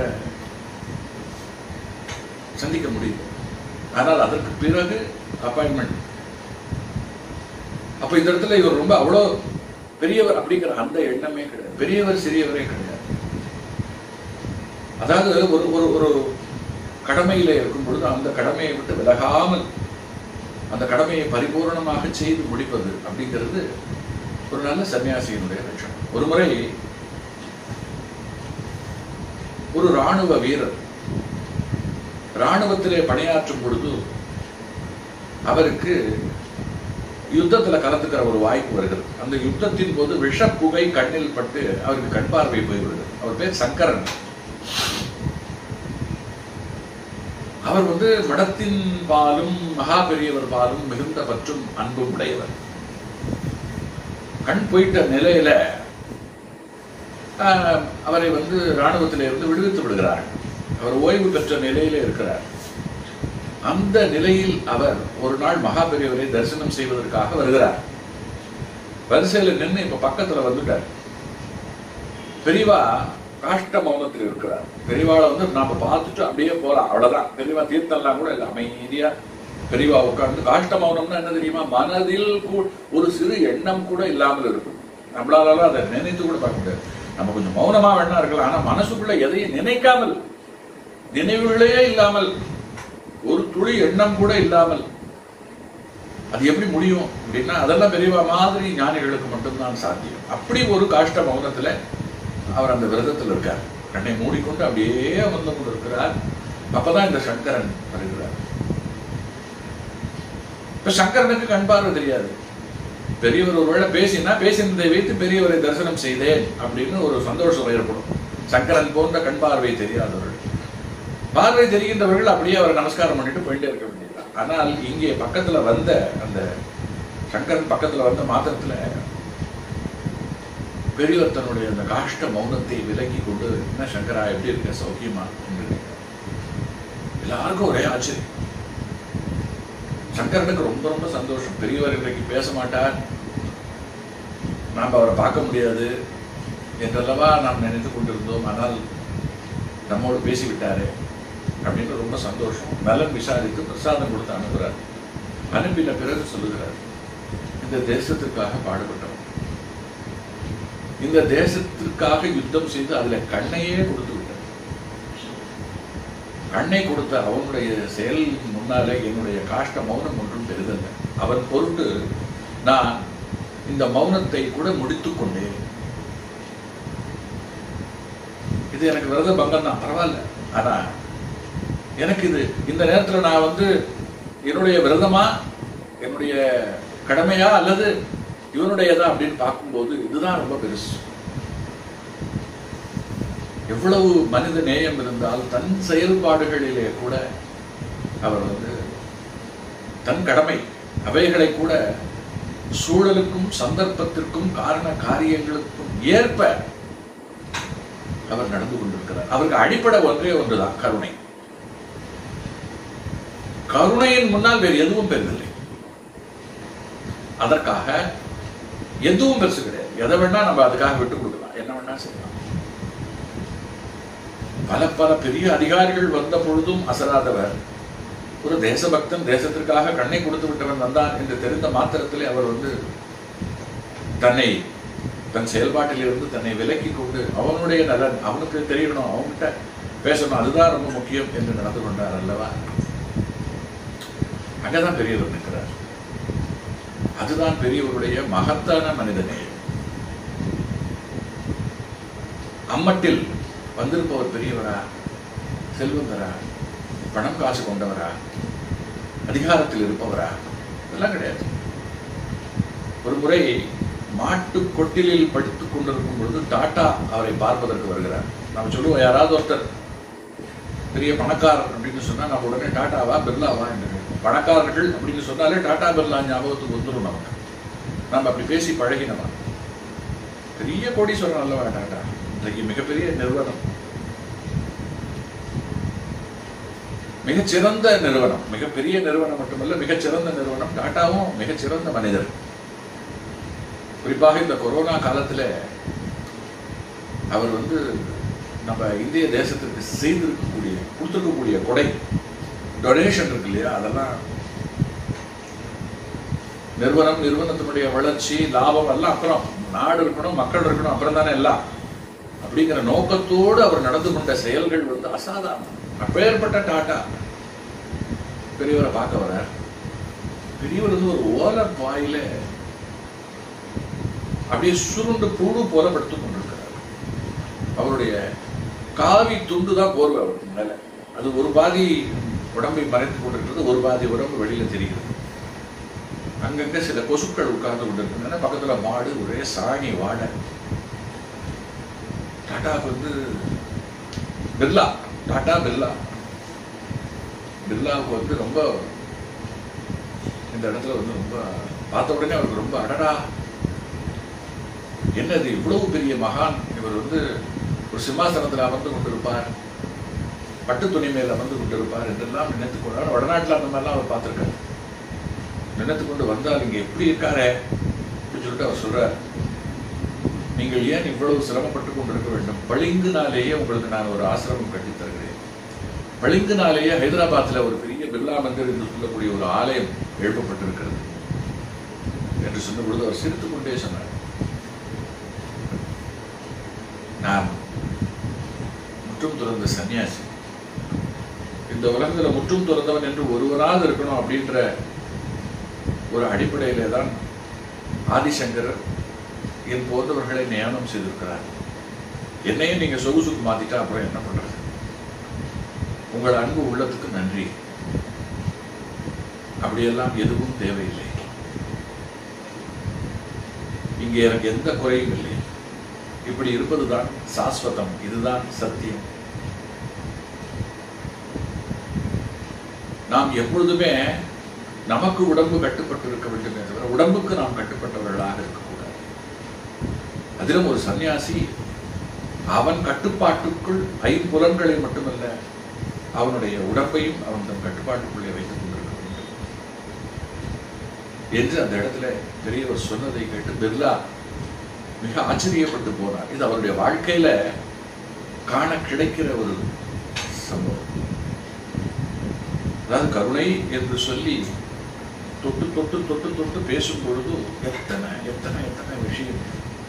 B: சந்திக்க முடியும் ஆனால் அதற்கு பிறகு அப்பாயின்மெண்ட் அப்ப இந்த இடத்துல இவர் ரொம்ப அவ்வளோ பெரியவர் அப்படிங்கிற அந்த எண்ணமே கிடையாது பெரியவர் சிறியவரே கிடையாது அதாவது ஒரு ஒரு ஒரு கடமையில இருக்கும் பொழுது அந்த கடமையை விட்டு விலகாமல் அந்த கடமையை பரிபூரணமாக செய்து முடிப்பது அப்படிங்கிறது ஒரு நல்ல சன்னியாசியினுடைய லட்சணம் ஒரு முறை ஒரு ராணுவ வீரர் ராணுவத்திலே பணியாற்றும் பொழுது அவருக்கு யுத்தத்துல கலந்துக்கிற ஒரு வாய்ப்பு வருகிறது அந்த யுத்தத்தின் போது விஷ புகை கண்ணில் பட்டு அவருக்கு கண் பார்வை போய்விடுகிறது அவர் பேர் சங்கரன் அவர் வந்து மடத்தின் பாலும் மகா பெரியவர் பாலும் மிகுந்த பற்றும் அன்பும் உடையவர் கண் போயிட்ட நிலையில ஆஹ், அவரை வந்து இராணுவத்தில இருந்து விடுவித்து விடுகிறார் அவர் ஓய்வு பெற்ற நிலையில இருக்கிறார் அந்த நிலையில் அவர் ஒரு நாள் மகா பெரியவரை தரிசனம் செய்வதற்காக வருகிறார் வரிசையில நின்று இப்ப பக்கத்துல வந்துட்டார் பெரியவா காஷ்ட மௌனத்தில் இருக்கிறார் பெரியவாளை வந்து நாம பார்த்துட்டு அப்படியே போலாம் அவ்வளவுதான் பெரியவா தீர்த்தம்லாம் கூட இல்லை அமைதியா பெரியவா உட்கார்ந்து காஷ்ட மௌனம்னா என்ன தெரியுமா மனதில் கூ- ஒரு சிறு எண்ணம் கூட இல்லாமல் இருக்கும் நம்மளால அதை நினைத்து கூட பார்க்க முடியாது நம்ம கொஞ்சம் மௌனமா வேணா இருக்கலாம் ஆனா மனசுக்குள்ள எதையும் நினைக்காமல் நினைவுகளே இல்லாமல் ஒரு துளி எண்ணம் கூட இல்லாமல் அது எப்படி முடியும் அப்படின்னா அதெல்லாம் பெரியவா மாதிரி ஞானிகளுக்கு மட்டும்தான் சாத்தியம் அப்படி ஒரு காஷ்ட மௌனத்துல அவர் அந்த விரதத்தில் இருக்கார் கண்ணை மூடிக்கொண்டு அப்படியே வந்து கொண்டு இருக்கிறார் அப்பதான் இந்த சங்கரன் வருகிறார் இப்ப சங்கரனுக்கு கண் பார்வை தெரியாது பெரியவர் ஒருவேளை பேசினா பேசினதை வைத்து பெரியவரை தரிசனம் செய்தேன் அப்படின்னு ஒரு சந்தோஷம் ஏற்படும் சங்கரன் போன்ற கண் பார்வை தெரியாதவர்கள் பார்வை தெரிகின்றவர்கள் அப்படியே அவரை நமஸ்காரம் பண்ணிட்டு போயிட்டே இருக்க வேண்டியதுதான் ஆனால் இங்கே பக்கத்துல வந்த அந்த சங்கரன் பக்கத்துல வந்த மாத்திரத்துல பெரியவர் தன்னுடைய அந்த காஷ்ட மௌனத்தை விலக்கி கொண்டு என்ன சங்கரா எப்படி இருக்க சௌக்கியமா என்று கேட்டார். எல்லாருக்கும் ஒரே ஆச்சரியம் சங்கரனுக்கு ரொம்ப ரொம்ப சந்தோஷம் பெரியவர் இன்றைக்கு பேச மாட்டார் நாம் அவரை பார்க்க முடியாது என்றல்லவா நாம் நினைத்து கொண்டிருந்தோம் ஆனால் நம்மோடு பேசிவிட்டாரே அப்படின்னு ரொம்ப சந்தோஷம் நலன் விசாரித்து பிரசாதம் கொடுத்து அனுப்புகிறார் அனுப்பின பிறகு சொல்லுகிறார் இந்த தேசத்திற்காக பாடுபட்டவன் இந்த தேசத்திற்காக யுத்தம் செய்து அதுல கண்ணையே கொடுத்து விட்டார் கண்ணை கொடுத்த அவனுடைய செயல் முன்னாலே என்னுடைய காஷ்ட மௌனம் ஒன்றும் பெரிதல்ல அவன் பொருட்டு நான் இந்த மௌனத்தை கூட முடித்துக் கொண்டேன் இது எனக்கு விரத பங்கம் தான் பரவாயில்ல ஆனா எனக்கு இது இந்த நேரத்துல நான் வந்து என்னுடைய விரதமா என்னுடைய கடமையா அல்லது இவனுடையதா அப்படின்னு பார்க்கும்போது இதுதான் ரொம்ப பெருசு எவ்வளவு மனித நேயம் இருந்தால் தன் செயல்பாடுகளிலே கூட அவர் வந்து தன் கடமை அவைகளை கூட சூழலுக்கும் சந்தர்ப்பத்திற்கும் காரண காரியங்களுக்கும் ஏற்ப அவர் நடந்து கொண்டிருக்கிறார் அவருக்கு அடிப்படை ஒன்றே ஒன்றுதான் கருணை கருணையின் முன்னால் வேறு எதுவும் பெரிதில்லை அதற்காக எதுவும் பெருசு கிடையாது எதை வேணா நம்ம அதுக்காக விட்டு கொடுக்கலாம் என்ன வேணா செய்யலாம் பல பல பெரிய அதிகாரிகள் வந்த பொழுதும் அசராதவர் ஒரு தேசபக்தன் தேசத்திற்காக கண்ணை கொடுத்து விட்டவன் வந்தான் என்று தெரிந்த மாத்திரத்திலே அவர் வந்து தன்னை தன் செயல்பாட்டில் இருந்து தன்னை விலக்கி கொண்டு அவனுடைய நலன் அவனுக்கு தெரியணும் அவன்கிட்ட பேசணும் அதுதான் ரொம்ப முக்கியம் என்று நடந்து கொண்டார் அல்லவா அங்கதான் பெரியவர் நிற்கிறார் அதுதான் பெரியவருடைய மகத்தான மனிதநேயம் அம்மட்டில் வந்திருப்பவர் பெரியவரா செல்வந்தரா பணம் காசு கொண்டவரா அதிகாரத்தில் இருப்பவரா இதெல்லாம் கிடையாது ஒரு முறை மாட்டு கொட்டிலில் படித்துக் கொண்டிருக்கும் பொழுது டாடா அவரை பார்ப்பதற்கு வருகிறார் நம்ம சொல்லுவோம் யாராவது ஒருத்தர் பெரிய பணக்காரர் அப்படின்னு சொன்னா நம்ம உடனே டாட்டாவா பிர்லாவா என்று கேட்போம். பணக்காரர்கள் அப்படின்னு சொன்னாலே டாடா பிர்லா ஞாபகத்துக்கு வந்துடும் நமக்கு நம்ம அப்படி பேசி பழகினவா பெரிய கோடீஸ்வரன் அல்லவா டாடா இன்றைக்கு மிகப்பெரிய நிறுவனம் மிகச்சிறந்த நிறுவனம் மிகப்பெரிய நிறுவனம் மட்டுமல்ல மிகச்சிறந்த நிறுவனம் டாட்டாவும் மிகச்சிறந்த மனிதர் குறிப்பாக இந்த கொரோனா காலத்துல அவர் வந்து நம்ம இந்திய தேசத்திற்கு செய்திருக்கக்கூடிய கொடுத்திருக்கக்கூடிய கொடை டொனேஷன் இருக்கு இல்லையா அதெல்லாம் நிறுவனம் நிறுவனத்தினுடைய வளர்ச்சி லாபம் எல்லாம் அப்புறம் நாடு இருக்கணும் மக்கள் இருக்கணும் அப்புறம் தானே எல்லாம் அப்படிங்கிற நோக்கத்தோடு அவர் நடந்து கொண்ட செயல்கள் வந்து அசாதாரணம் அப்பேற்பட்ட டாட்டா பெரியவரை பார்க்க வரார் பெரியவர் வந்து ஒரு ஓலை பாயில அப்படியே சுருண்டு புழு போல படுத்துக் கொண்டிருக்கிறார் அவருடைய காவி துண்டு தான் போர்வை அவருக்கு மேல அது ஒரு பாதி உடம்பை மறைத்துக் கொண்டிருக்கிறது ஒரு பாதி உடம்பு வெளியில தெரிகிறது அங்கங்க சில கொசுக்கள் உட்கார்ந்து கொண்டிருக்கின்றன பக்கத்துல மாடு ஒரே சாணி வாடை டாடா வந்து பிர்லா டாடா பிர்லா பிர்லாவுக்கு வந்து ரொம்ப இந்த இடத்துல வந்து ரொம்ப பார்த்த உடனே அவருக்கு ரொம்ப அடடா என்னது இவ்வளவு பெரிய மகான் இவர் வந்து ஒரு சிம்மாசனத்தில் அமர்ந்து கொண்டிருப்பார் பட்டு துணி மேல் அமர்ந்து கொண்டிருப்பார் என்றெல்லாம் நினைத்து கொண்டார் வடநாட்டில் அந்த மாதிரிலாம் அவர் பார்த்திருக்காரு நினைத்து கொண்டு வந்தால் இங்க எப்படி இருக்காரே அப்படின்னு சொல்லிட்டு அவர் சொல்றார் நீங்கள் ஏன் இவ்வளவு சிரமப்பட்டு கொண்டிருக்க வேண்டும் பளிங்குனாலேயே உங்களுக்கு நான் ஒரு ஆசிரமம் கட்டித் தருகிறேன் பளிங்குனாலேயே ஹைதராபாத்ல ஒரு பெரிய பிர்லா மந்திர் என்று சொல்லக்கூடிய ஒரு ஆலயம் எழுப்பப்பட்டிருக்கிறது என்று சொன்ன பொழுது அவர் சிரித்துக் கொண்டே சொன்னார் நான் முற்றும் துறந்த சன்னியாசி இந்த உலகத்துல முற்றும் துறந்தவன் என்று ஒருவராவது இருக்கணும் அப்படின்ற ஒரு அடிப்படையிலே தான் ஆதிசங்கரர் என் போன்றவர்களை நியமனம் செய்திருக்கிறார் என்னையும் நீங்க சொகுசுக்கு மாத்திட்டா அப்புறம் என்ன பண்றது உங்கள் அன்பு உள்ளத்துக்கு நன்றி அப்படியெல்லாம் எதுவும் தேவையில்லை இங்கே எனக்கு எந்த குறையும் இல்லை இப்படி இருப்பதுதான் சாஸ்வதம் இதுதான் சத்தியம் நாம் எப்பொழுதுமே நமக்கு உடம்பு கட்டுப்பட்டு இருக்க வேண்டுமே தவிர உடம்புக்கு நாம் கட்டுப்பட்டவர்களாக இருக்கக்கூடாது அதிலும் ஒரு சன்னியாசி அவன் கட்டுப்பாட்டுக்குள் ஐம்புலன்களை மட்டுமல்ல அவனுடைய உடம்பையும் அவன் தன் கட்டுப்பாட்டுக்குள்ளே வைத்துக் கொண்டிருக்க வேண்டும் என்று அந்த இடத்துல பெரியவர் சொன்னதை கேட்டு பிர்லா மிக ஆச்சரியப்பட்டு போனார் இது அவருடைய வாழ்க்கையில காண கிடைக்கிற ஒரு சம்பவம் அதாவது கருணை என்று சொல்லி தொட்டு தொட்டு தொட்டு தொட்டு பேசும் பொழுது எத்தனை எத்தனை எத்தனை விஷயம்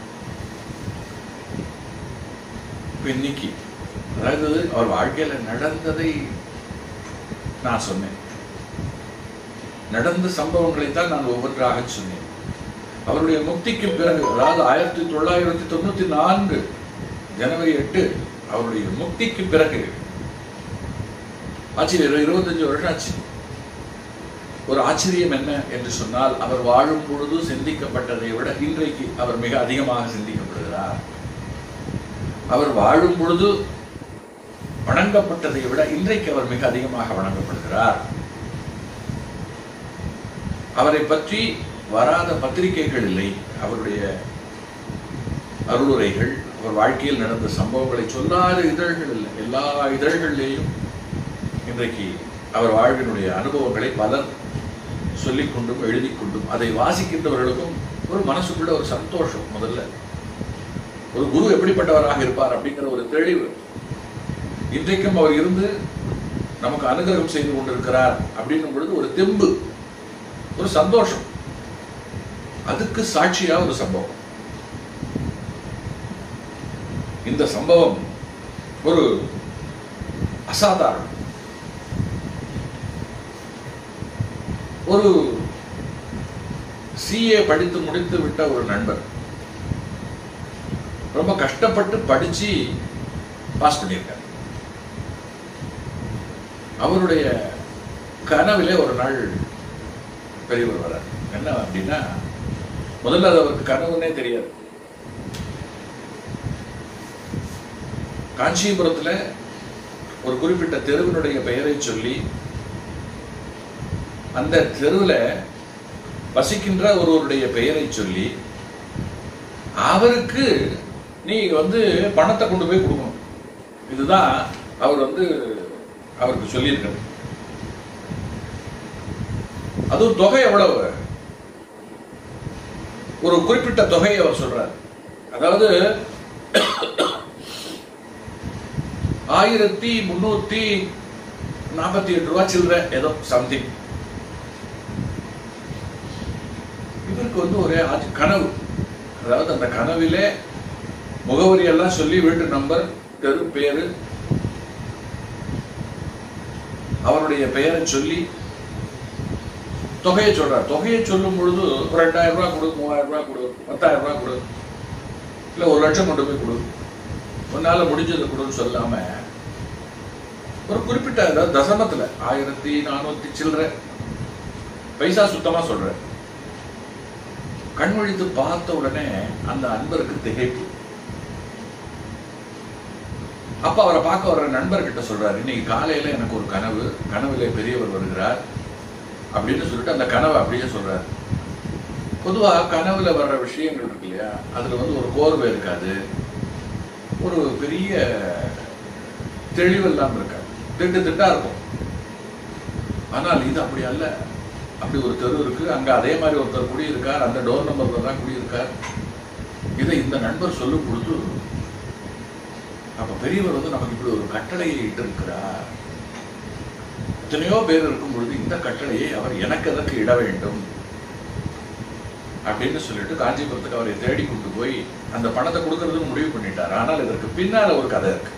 B: இப்ப இன்னைக்கு அதாவது அவர் வாழ்க்கையில நடந்ததை நான் சொன்னேன் நடந்த சம்பவங்களை தான் நான் ஒவ்வொன்றாக சொன்னேன் அவருடைய முக்திக்கு பிறகு அதாவது ஆயிரத்தி தொள்ளாயிரத்தி தொண்ணூத்தி நான்கு ஜனவரி எட்டு அவருடைய முக்திக்கு பிறகு ஆச்சு இரு- இருபத்தஞ்சு வருஷம் ஆச்சு ஒரு ஆச்சரியம் என்ன என்று சொன்னால் அவர் வாழும் பொழுது சிந்திக்கப்பட்டதை விட இன்றைக்கு அவர் மிக அதிகமாக சிந்திக்கப்படுகிறார் அவர் வாழும் பொழுது வணங்கப்பட்டதை விட இன்றைக்கு அவர் மிக அதிகமாக வணங்கப்படுகிறார் அவரை பற்றி வராத பத்திரிகைகள் இல்லை அவருடைய அருளுரைகள் அவர் வாழ்க்கையில் நடந்த சம்பவங்களை சொல்லாத இதழ்கள் இல்லை எல்லா இதழ்களிலேயும் இன்றைக்கு அவர் வாழ்வினுடைய அனுபவங்களை பலர் சொல்லிக் கொண்டும் எழுதி கொண்டும் அதை வாசிக்கின்றவர்களுக்கும் ஒரு மனசுக்குள்ள ஒரு சந்தோஷம் முதல்ல ஒரு குரு எப்படிப்பட்டவராக இருப்பார் அப்படிங்கிற ஒரு தெளிவு இன்றைக்கும் அவர் இருந்து நமக்கு அனுகிரகம் செய்து கொண்டிருக்கிறார் அப்படின்னும் பொழுது ஒரு தெம்பு ஒரு சந்தோஷம் அதுக்கு சாட்சியா ஒரு சம்பவம் இந்த சம்பவம் ஒரு அசாதாரணம் ஒரு சிஏ படித்து முடித்து விட்ட ஒரு நண்பர் ரொம்ப கஷ்டப்பட்டு படிச்சு பாஸ் பண்ணியிருக்கார் அவருடைய கனவிலே ஒரு நாள் பெரியவர் வரார் என்ன அப்படின்னா முதல்ல அது அவருக்கு கனவுன்னே தெரியாது காஞ்சிபுரத்துல ஒரு குறிப்பிட்ட தெருவினுடைய பெயரை சொல்லி அந்த தெருவுல வசிக்கின்ற ஒருவருடைய பெயரை சொல்லி அவருக்கு நீ வந்து பணத்தை கொண்டு போய் கொடுக்கணும் இதுதான் அவர் வந்து அவருக்கு சொல்லியிருக்காரு அதுவும் தொகை எவ்வளவு ஒரு குறிப்பிட்ட தொகையை அவர் சொல்றார் அதாவது ஆயிரத்தி முன்னூத்தி நாற்பத்தி எட்டு ரூபாய் சில்லற ஏதோ சம்திங் இவருக்கு வந்து ஒரே ஆச்ச- கனவு அதாவது அந்த கனவிலே முகவரி எல்லாம் சொல்லி வீட்டு நம்பர் தெரு பேரு அவருடைய பெயரை சொல்லி தொகையை சொல்றார் தொகையை சொல்லும் பொழுது ஒரு ரெண்டாயிரம் ரூபாய் கொடு மூவாயிரம் ரூபாய் கொடு பத்தாயிரம் ரூபாய் கொடு இல்ல ஒரு லட்சம் கொண்டு போய் கொடு உன்னால முடிஞ்சதை கொடுன்னு சொல்லாம ஒரு குறிப்பிட்ட அதாவது தசமத்துல ஆயிரத்தி நானூத்தி சில்லற பைசா சுத்தமா சொல்ற கண் விழித்து பார்த்த உடனே அந்த அன்பருக்கு திகைப்பு அப்ப அவரை பார்க்க வர்ற நண்பர்கிட்ட சொல்றாரு இன்னைக்கு காலையில எனக்கு ஒரு கனவு கனவுல பெரியவர் வருகிறார் அப்படின்னு சொல்லிட்டு அந்த கனவை அப்படியே சொல்றாரு பொதுவா கனவுல வர்ற விஷயங்கள் இருக்கு இல்லையா அதுல வந்து ஒரு கோர்வை இருக்காது ஒரு பெரிய தெளிவு இல்லாம இருக்காது திட்டு திட்டா இருக்கும் ஆனால் இது அப்படி அல்ல அப்படி ஒரு தெரு இருக்கு அங்க அதே மாதிரி ஒருத்தர் குடியிருக்கார் அந்த டோர் நம்பர்ல தான் குடியிருக்கார் இதை இந்த நண்பர் சொல்லும் பொழுது அப்ப பெரியவர் வந்து நமக்கு இப்படி ஒரு கட்டளையை இட்டிருக்கிறார் எத்தனையோ பேர் இருக்கும் பொழுது இந்த கட்டளையை அவர் எனக்கு எதற்கு இட வேண்டும் அப்படின்னு சொல்லிட்டு காஞ்சிபுரத்துக்கு அவரை தேடி கொண்டு போய் அந்த பணத்தை கொடுக்கறதுன்னு முடிவு பண்ணிட்டார் ஆனால் இதற்கு பின்னால ஒரு கதை இருக்கு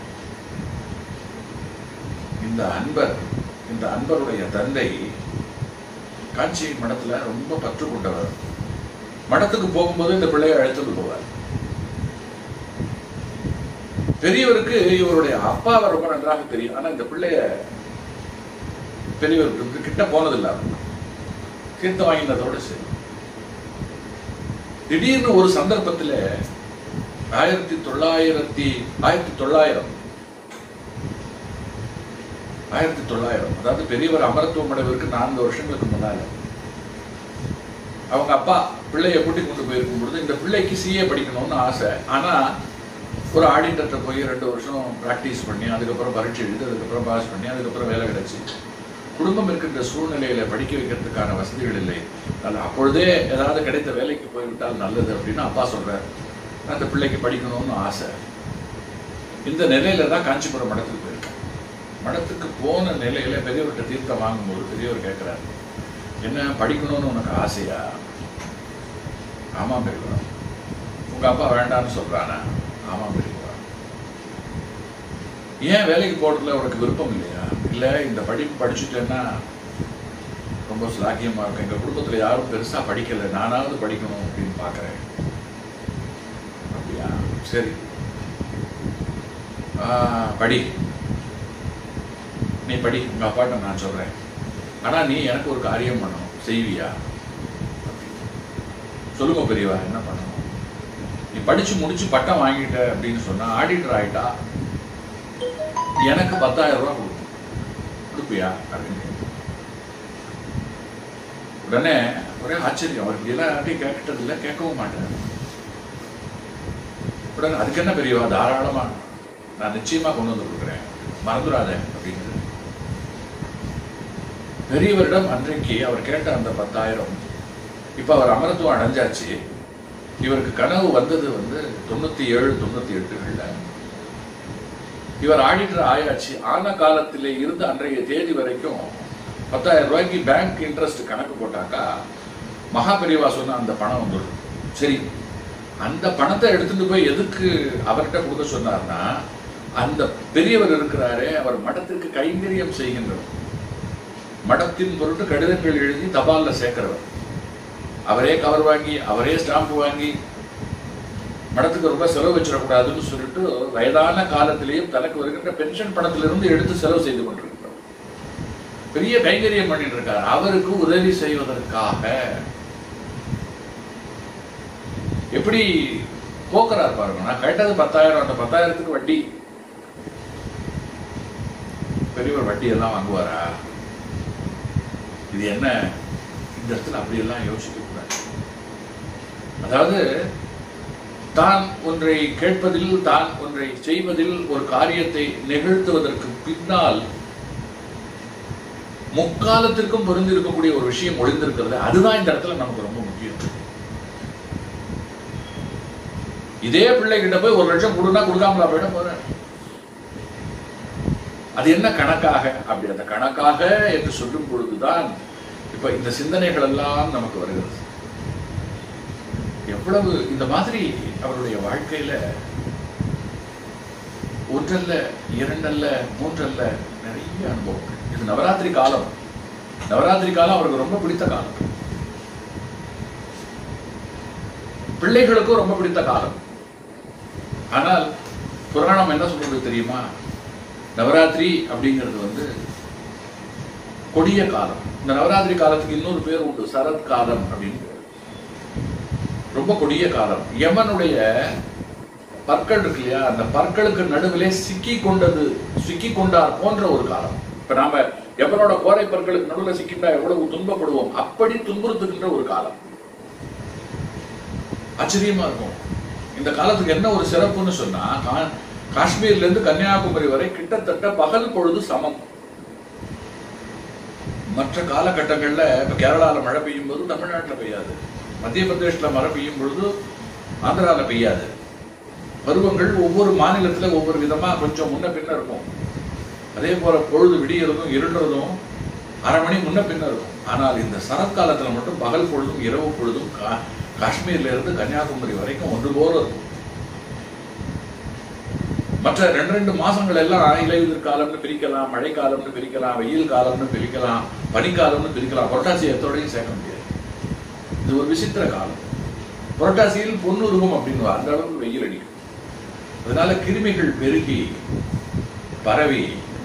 B: இந்த அன்பர் இந்த அன்பருடைய தந்தை காஞ்சி மடத்துல ரொம்ப பற்று கொண்டவர் மடத்துக்கு போகும்போது இந்த பிள்ளையை அழைத்துட்டு போவார் பெரியவருக்கு இவருடைய அப்பாவை ரொம்ப நன்றாக தெரியும் ஆனா இந்த பிள்ளைய பெரியவருக்கு கிட்ட போனதில்லை அவர். தீர்த்தம் வாங்கினதோட சரி திடீர்னு ஒரு சந்தர்ப்பத்துல ஆயிரத்தி தொள்ளாயிரத்தி ஆயிரத்தி தொள்ளாயிரம் ஆயிரத்தி தொள்ளாயிரம் அதாவது பெரியவர் அமரத்துவம் அடைவதற்கு நான்கு வருஷங்களுக்கு முன்னால அவங்க அப்பா பிள்ளைய கூட்டி கொண்டு போயிருக்கும் பொழுது இந்த பிள்ளைக்கு சிஏ படிக்கணும்னு ஆசை ஆனா ஒரு ஆடிட்டர்கிட்ட போய் ரெண்டு வருஷம் ப்ராக்டிஸ் பண்ணி அதுக்கப்புறம் பரீட்சை எழுதி அதுக்கப்புறம் பாஸ் பண்ணி அதுக்கப்புறம் வேலை கிடைச்சு குடும்பம் இருக்கின்ற சூழ்நிலையில படிக்க வைக்கிறதுக்கான வசதிகள் இல்லை அது அப்பொழுதே ஏதாவது கிடைத்த வேலைக்கு போய்விட்டால் நல்லது அப்படின்னு அப்பா சொல்றாரு அந்த பிள்ளைக்கு படிக்கணும்னு ஆசை இந்த நிலையில தான் காஞ்சிபுரம் மடத்துக்கு போயிருக்கேன் மடத்துக்கு போன நிலையில பெரியவர்கிட்ட தீர்த்தம் வாங்கும்போது பெரியவர் கேட்கிறாரு என்ன படிக்கணும்னு உனக்கு ஆசையா ஆமா பெரியவா உங்க அப்பா வேண்டாம்னு சொல்றானா ஆமா பெரியவா ஏன் வேலைக்கு போறதுல உனக்கு விருப்பம் இல்லையா இல்ல இந்த படிப்பு படிச்சுட்டேன்னா ரொம்ப சுலாக்கியமா இருக்கும் எங்க குடும்பத்துல யாரும் பெருசா படிக்கல நானாவது படிக்கணும் அப்படின்னு பாக்குறேன் அப்படியா சரி ஆஹ், படி நீ படி உங்க அப்பாட்ட நான் சொல்றேன் ஆனா நீ எனக்கு ஒரு காரியம் பண்ணணும் செய்வியா சொல்லுங்க பெரியவா என்ன பண்ணணும் நீ படிச்சு முடிச்சு பட்டம் வாங்கிட்ட அப்படின்னு சொன்னா ஆடிட்டர் ஆயிட்டா எனக்கு பத்தாயிரம் ரூபாய் கொடுக்கணும் கொடுப்பியா அப்படின்னு உடனே ஒரே ஆச்சரியம் அவருக்கு எல்லாம் யார்ட்டையும் கேட்டது இல்லை கேட்கவும் மாட்டேன் உடனே அதுக்கு என்ன பெரியவா தாராளமா நான் நிச்சயமா கொண்டு வந்து கொடுக்குறேன் மறந்துடாத அப்படிங்கிறது பெரியவரிடம் அன்றைக்கு அவர் கேட்ட அந்த பத்தாயிரம் இப்ப அவர் அமரத்துவம் அடைஞ்சாச்சு இவருக்கு கனவு வந்தது வந்து தொண்ணூத்தி ஏழு தொண்ணூத்தி எட்டுகள்ல இவர் ஆடிட்டர் ஆயாச்சு ஆன காலத்திலே இருந்து அன்றைய தேதி வரைக்கும் பத்தாயிரம் ரூபாய்க்கு பேங்க் இன்ட்ரெஸ்ட் கணக்கு போட்டாக்கா மகா பெரியவா சொன்ன அந்த பணம் வந்துடும் சரி அந்த பணத்தை எடுத்துட்டு போய் எதுக்கு அவர்கிட்ட கொடுக்க சொன்னார்னா அந்த பெரியவர் இருக்கிறாரே அவர் மடத்திற்கு கைங்கரியம் செய்கின்றவர் மடத்தின் பொருட்டு கடிதங்கள் எழுதி தபால்ல சேர்க்கிறவர் அவரே கவர் வாங்கி அவரே ஸ்டாம்ப் வாங்கி மடத்துக்கு ரொம்ப செலவு வச்சிடக்கூடாதுன்னு சொல்லிட்டு வயதான காலத்திலேயும் தனக்கு வருகின்ற பென்ஷன் பணத்திலிருந்து எடுத்து செலவு செய்து கொண்டிருக்கிறார் பெரிய கைங்கரியம் பண்ணிட்டு இருக்கார் அவருக்கு உதவி செய்வதற்காக எப்படி போக்குறார் பாருங்க நான் கேட்டது பத்தாயிரம் அந்த பத்தாயிரத்துக்கு வட்டி பெரியவர் வட்டி எல்லாம் வாங்குவாரா இது என்ன இந்த இடத்துல அப்படியெல்லாம் யோசிக்க கூடாது அதாவது தான் ஒன்றை கேட்பதில் தான் ஒன்றை செய்வதில் ஒரு காரியத்தை நிகழ்த்துவதற்கு பின்னால் முக்காலத்திற்கும் பொருந்திருக்கக்கூடிய ஒரு விஷயம் ஒளிந்திருக்கிறது அதுதான் இந்த இடத்துல நமக்கு ரொம்ப முக்கியம் இதே பிள்ளைகிட்ட போய் ஒரு லட்சம் கொடுனா கொடுக்காமலா போயிட போறேன் அது என்ன கணக்காக அப்படி அந்த கணக்காக என்று சொல்லும் பொழுதுதான் இப்ப இந்த சிந்தனைகள் எல்லாம் நமக்கு வருகிறது எவ்வளவு இந்த மாதிரி அவருடைய வாழ்க்கையில ஒன்றல்ல இரண்டல்ல மூன்றல்ல நிறைய அனுபவங்கள் இது நவராத்திரி காலம் நவராத்திரி காலம் அவருக்கு ரொம்ப பிடித்த காலம் பிள்ளைகளுக்கும் ரொம்ப பிடித்த காலம் ஆனால் புராணம் என்ன சொல்றது தெரியுமா நவராத்திரி அப்படிங்கிறது வந்து கொடிய காலம் இந்த நவராத்திரி காலத்துக்கு இன்னொரு பேர் உண்டு சரத் காலம் அப்படின்னு பேர். ரொம்ப கொடிய காலம் யமனுடைய பற்கள் இருக்கு இல்லையா அந்த பற்களுக்கு நடுவிலே சிக்கி கொண்டது சிக்கி கொண்டார் போன்ற ஒரு காலம் இப்ப நாம எவனோட கோரை பற்களுக்கு நடுவில் சிக்கிட்டா எவ்வளவு துன்பப்படுவோம் அப்படி துன்புறுத்துகின்ற ஒரு காலம் ஆச்சரியமா இருக்கும் இந்த காலத்துக்கு என்ன ஒரு சிறப்புன்னு சொன்னா கா- காஷ்மீர்ல இருந்து கன்னியாகுமரி வரை கிட்டத்தட்ட பகல் பொழுது சமம் மற்ற காலகட்டங்கள்ல இப்ப கேரளால மழை பெய்யும் போது தமிழ்நாட்டுல பெய்யாது மத்திய பிரதேசத்துல மழை பெய்யும் பொழுது ஆந்திரால பெய்யாது பருவங்கள் ஒவ்வொரு மாநிலத்துல ஒவ்வொரு விதமா கொஞ்சம் முன்ன பின்ன இருக்கும் அதே போல பொழுது விடியறதும் இருண்டுறதும் அரை மணி முன்ன பின்ன இருக்கும் ஆனால் இந்த சரத்காலத்துல மட்டும் பகல் பொழுதும் இரவு பொழுதும் கா- காஷ்மீர்ல இருந்து கன்னியாகுமரி வரைக்கும் ஒன்று போல இருக்கும் மற்ற ரெண்டு ரெண்டு மாசங்கள் எல்லாம் இலையுதிர் காலம்னு பிரிக்கலாம் மழைக்காலம்னு பிரிக்கலாம் வெயில் காலம்னு பிரிக்கலாம் பனிக்காலம்னு பிரிக்கலாம் புரட்டாசி எத்தோடையும் சேர்க்க முடியாது இது ஒரு விசித்திர காலம் புரட்டாசியில் பொன்னுருவம் அப்படின்னு அந்த அளவுக்கு வெயில் அடிக்கும் அதனால கிருமிகள் பெருகி பரவி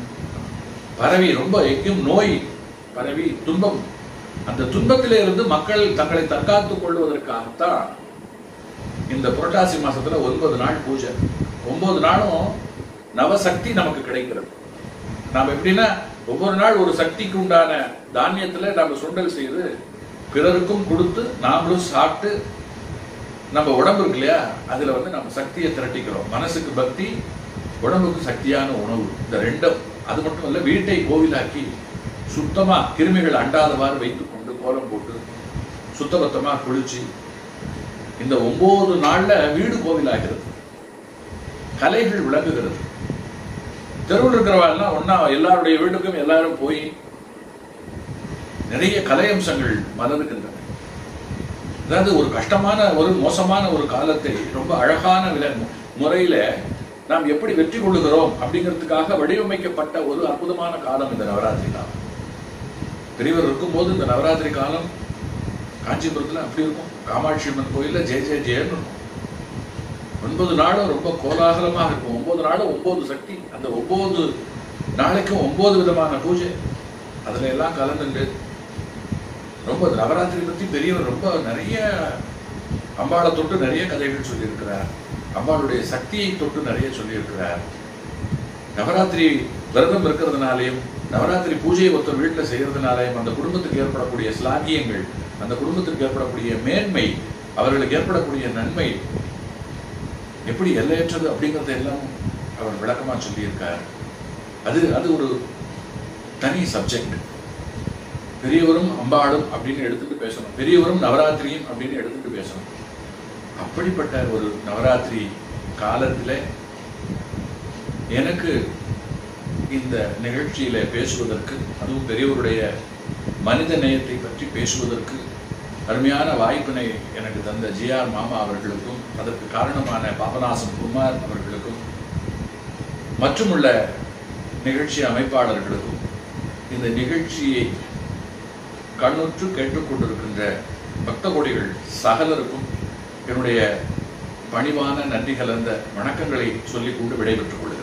B: பரவி ரொம்ப எங்கும் நோய் பரவி துன்பம் அந்த துன்பத்திலே இருந்து மக்கள் தங்களை தற்காத்துக் கொள்வதற்காகத்தான் இந்த புரட்டாசி மாசத்துல ஒன்பது நாள் பூஜை ஒன்பது நாளும் நவசக்தி நமக்கு கிடைக்கிறது நாம எப்படின்னா ஒவ்வொரு நாள் ஒரு சக்திக்கு உண்டான தானியத்துல நாம சுண்டல் செய்து பிறருக்கும் கொடுத்து நாமளும் சாப்பிட்டு நம்ம உடம்பு இருக்கு இல்லையா அதுல வந்து நம்ம சக்தியை திரட்டிக்கிறோம் மனசுக்கு பக்தி உடம்புக்கு சக்தியான உணவு இந்த ரெண்டும் அது மட்டும் இல்ல வீட்டை கோவிலாக்கி சுத்தமா கிருமிகள் அண்டாதவாறு வைத்துக் கொண்டு கோலம் போட்டு சுத்தபத்தமா குளிச்சு இந்த ஒன்பது நாள்ல வீடு கோவிலாகிறது கலைகள் விளங்குகிறது தெருவில் இருக்கிறவெல்லாம் ஒன்னா எல்லாருடைய வீட்டுக்கும் எல்லாரும் போய் நிறைய கலை அம்சங்கள் மலர்கின்றன அதாவது ஒரு கஷ்டமான ஒரு மோசமான ஒரு காலத்தை ரொம்ப அழகான வில முறையில நாம் எப்படி வெற்றி கொள்ளுகிறோம் அப்படிங்கிறதுக்காக வடிவமைக்கப்பட்ட ஒரு அற்புதமான காலம் இந்த நவராத்திரி காலம் பெரியவர் இருக்கும்போது இந்த நவராத்திரி காலம் காஞ்சிபுரத்துல அப்படி இருக்கும் காமாட்சி அம்மன் கோயில்ல ஜெய ஜெய ஜெயன்னு இருக்கும் ஒன்பது நாளும் ரொம்ப கோலாகலமாக இருக்கும் ஒன்பது நாளும் ஒன்பது சக்தி அந்த ஒன்பது நாளைக்கும் ஒன்பது விதமான பூஜை அதுல எல்லாம் கலந்துண்டு ரொம்ப இந்த நவராத்திரி பத்தி பெரியவர் ரொம்ப நிறைய அம்பாளை தொட்டு நிறைய கதைகள் சொல்லியிருக்கிறார் அம்பாளுடைய சக்தியை தொட்டு நிறைய சொல்லியிருக்கிறார் நவராத்திரி விரதம் இருக்கிறதுனாலையும் நவராத்திரி பூஜையை ஒருத்தர் வீட்டில் செய்யறதுனாலையும் அந்த குடும்பத்துக்கு ஏற்படக்கூடிய ஸ்லாகியங்கள் அந்த குடும்பத்திற்கு ஏற்படக்கூடிய மேன்மை அவர்களுக்கு ஏற்படக்கூடிய நன்மை எப்படி எல்லையற்றது அப்படிங்கறத எல்லாம் அவர் விளக்கமா சொல்லியிருக்கார் அது அது ஒரு தனி சப்ஜெக்ட் பெரியவரும் அம்பாளும் அப்படின்னு எடுத்துட்டு பேசணும் பெரியவரும் நவராத்திரியும் அப்படின்னு எடுத்துட்டு பேசணும் அப்படிப்பட்ட ஒரு நவராத்திரி காலத்துல எனக்கு இந்த நிகழ்ச்சியில பேசுவதற்கு அதுவும் பெரியவருடைய மனித நேயத்தை பற்றி பேசுவதற்கு அருமையான வாய்ப்பினை எனக்கு தந்த ஜிஆர் மாமா அவர்களுக்கும் அதற்கு காரணமான பாபநாசம் குமார் அவர்களுக்கும் மற்றுமுள்ள நிகழ்ச்சி அமைப்பாளர்களுக்கும் இந்த நிகழ்ச்சியை கண்ணுற்று கேட்டுக்கொண்டிருக்கின்ற பக்த கோடிகள் சகலருக்கும் என்னுடைய பணிவான நன்றி கலந்த வணக்கங்களை சொல்லிக் கொண்டு விடைபெற்றுக் கொள்கிறேன்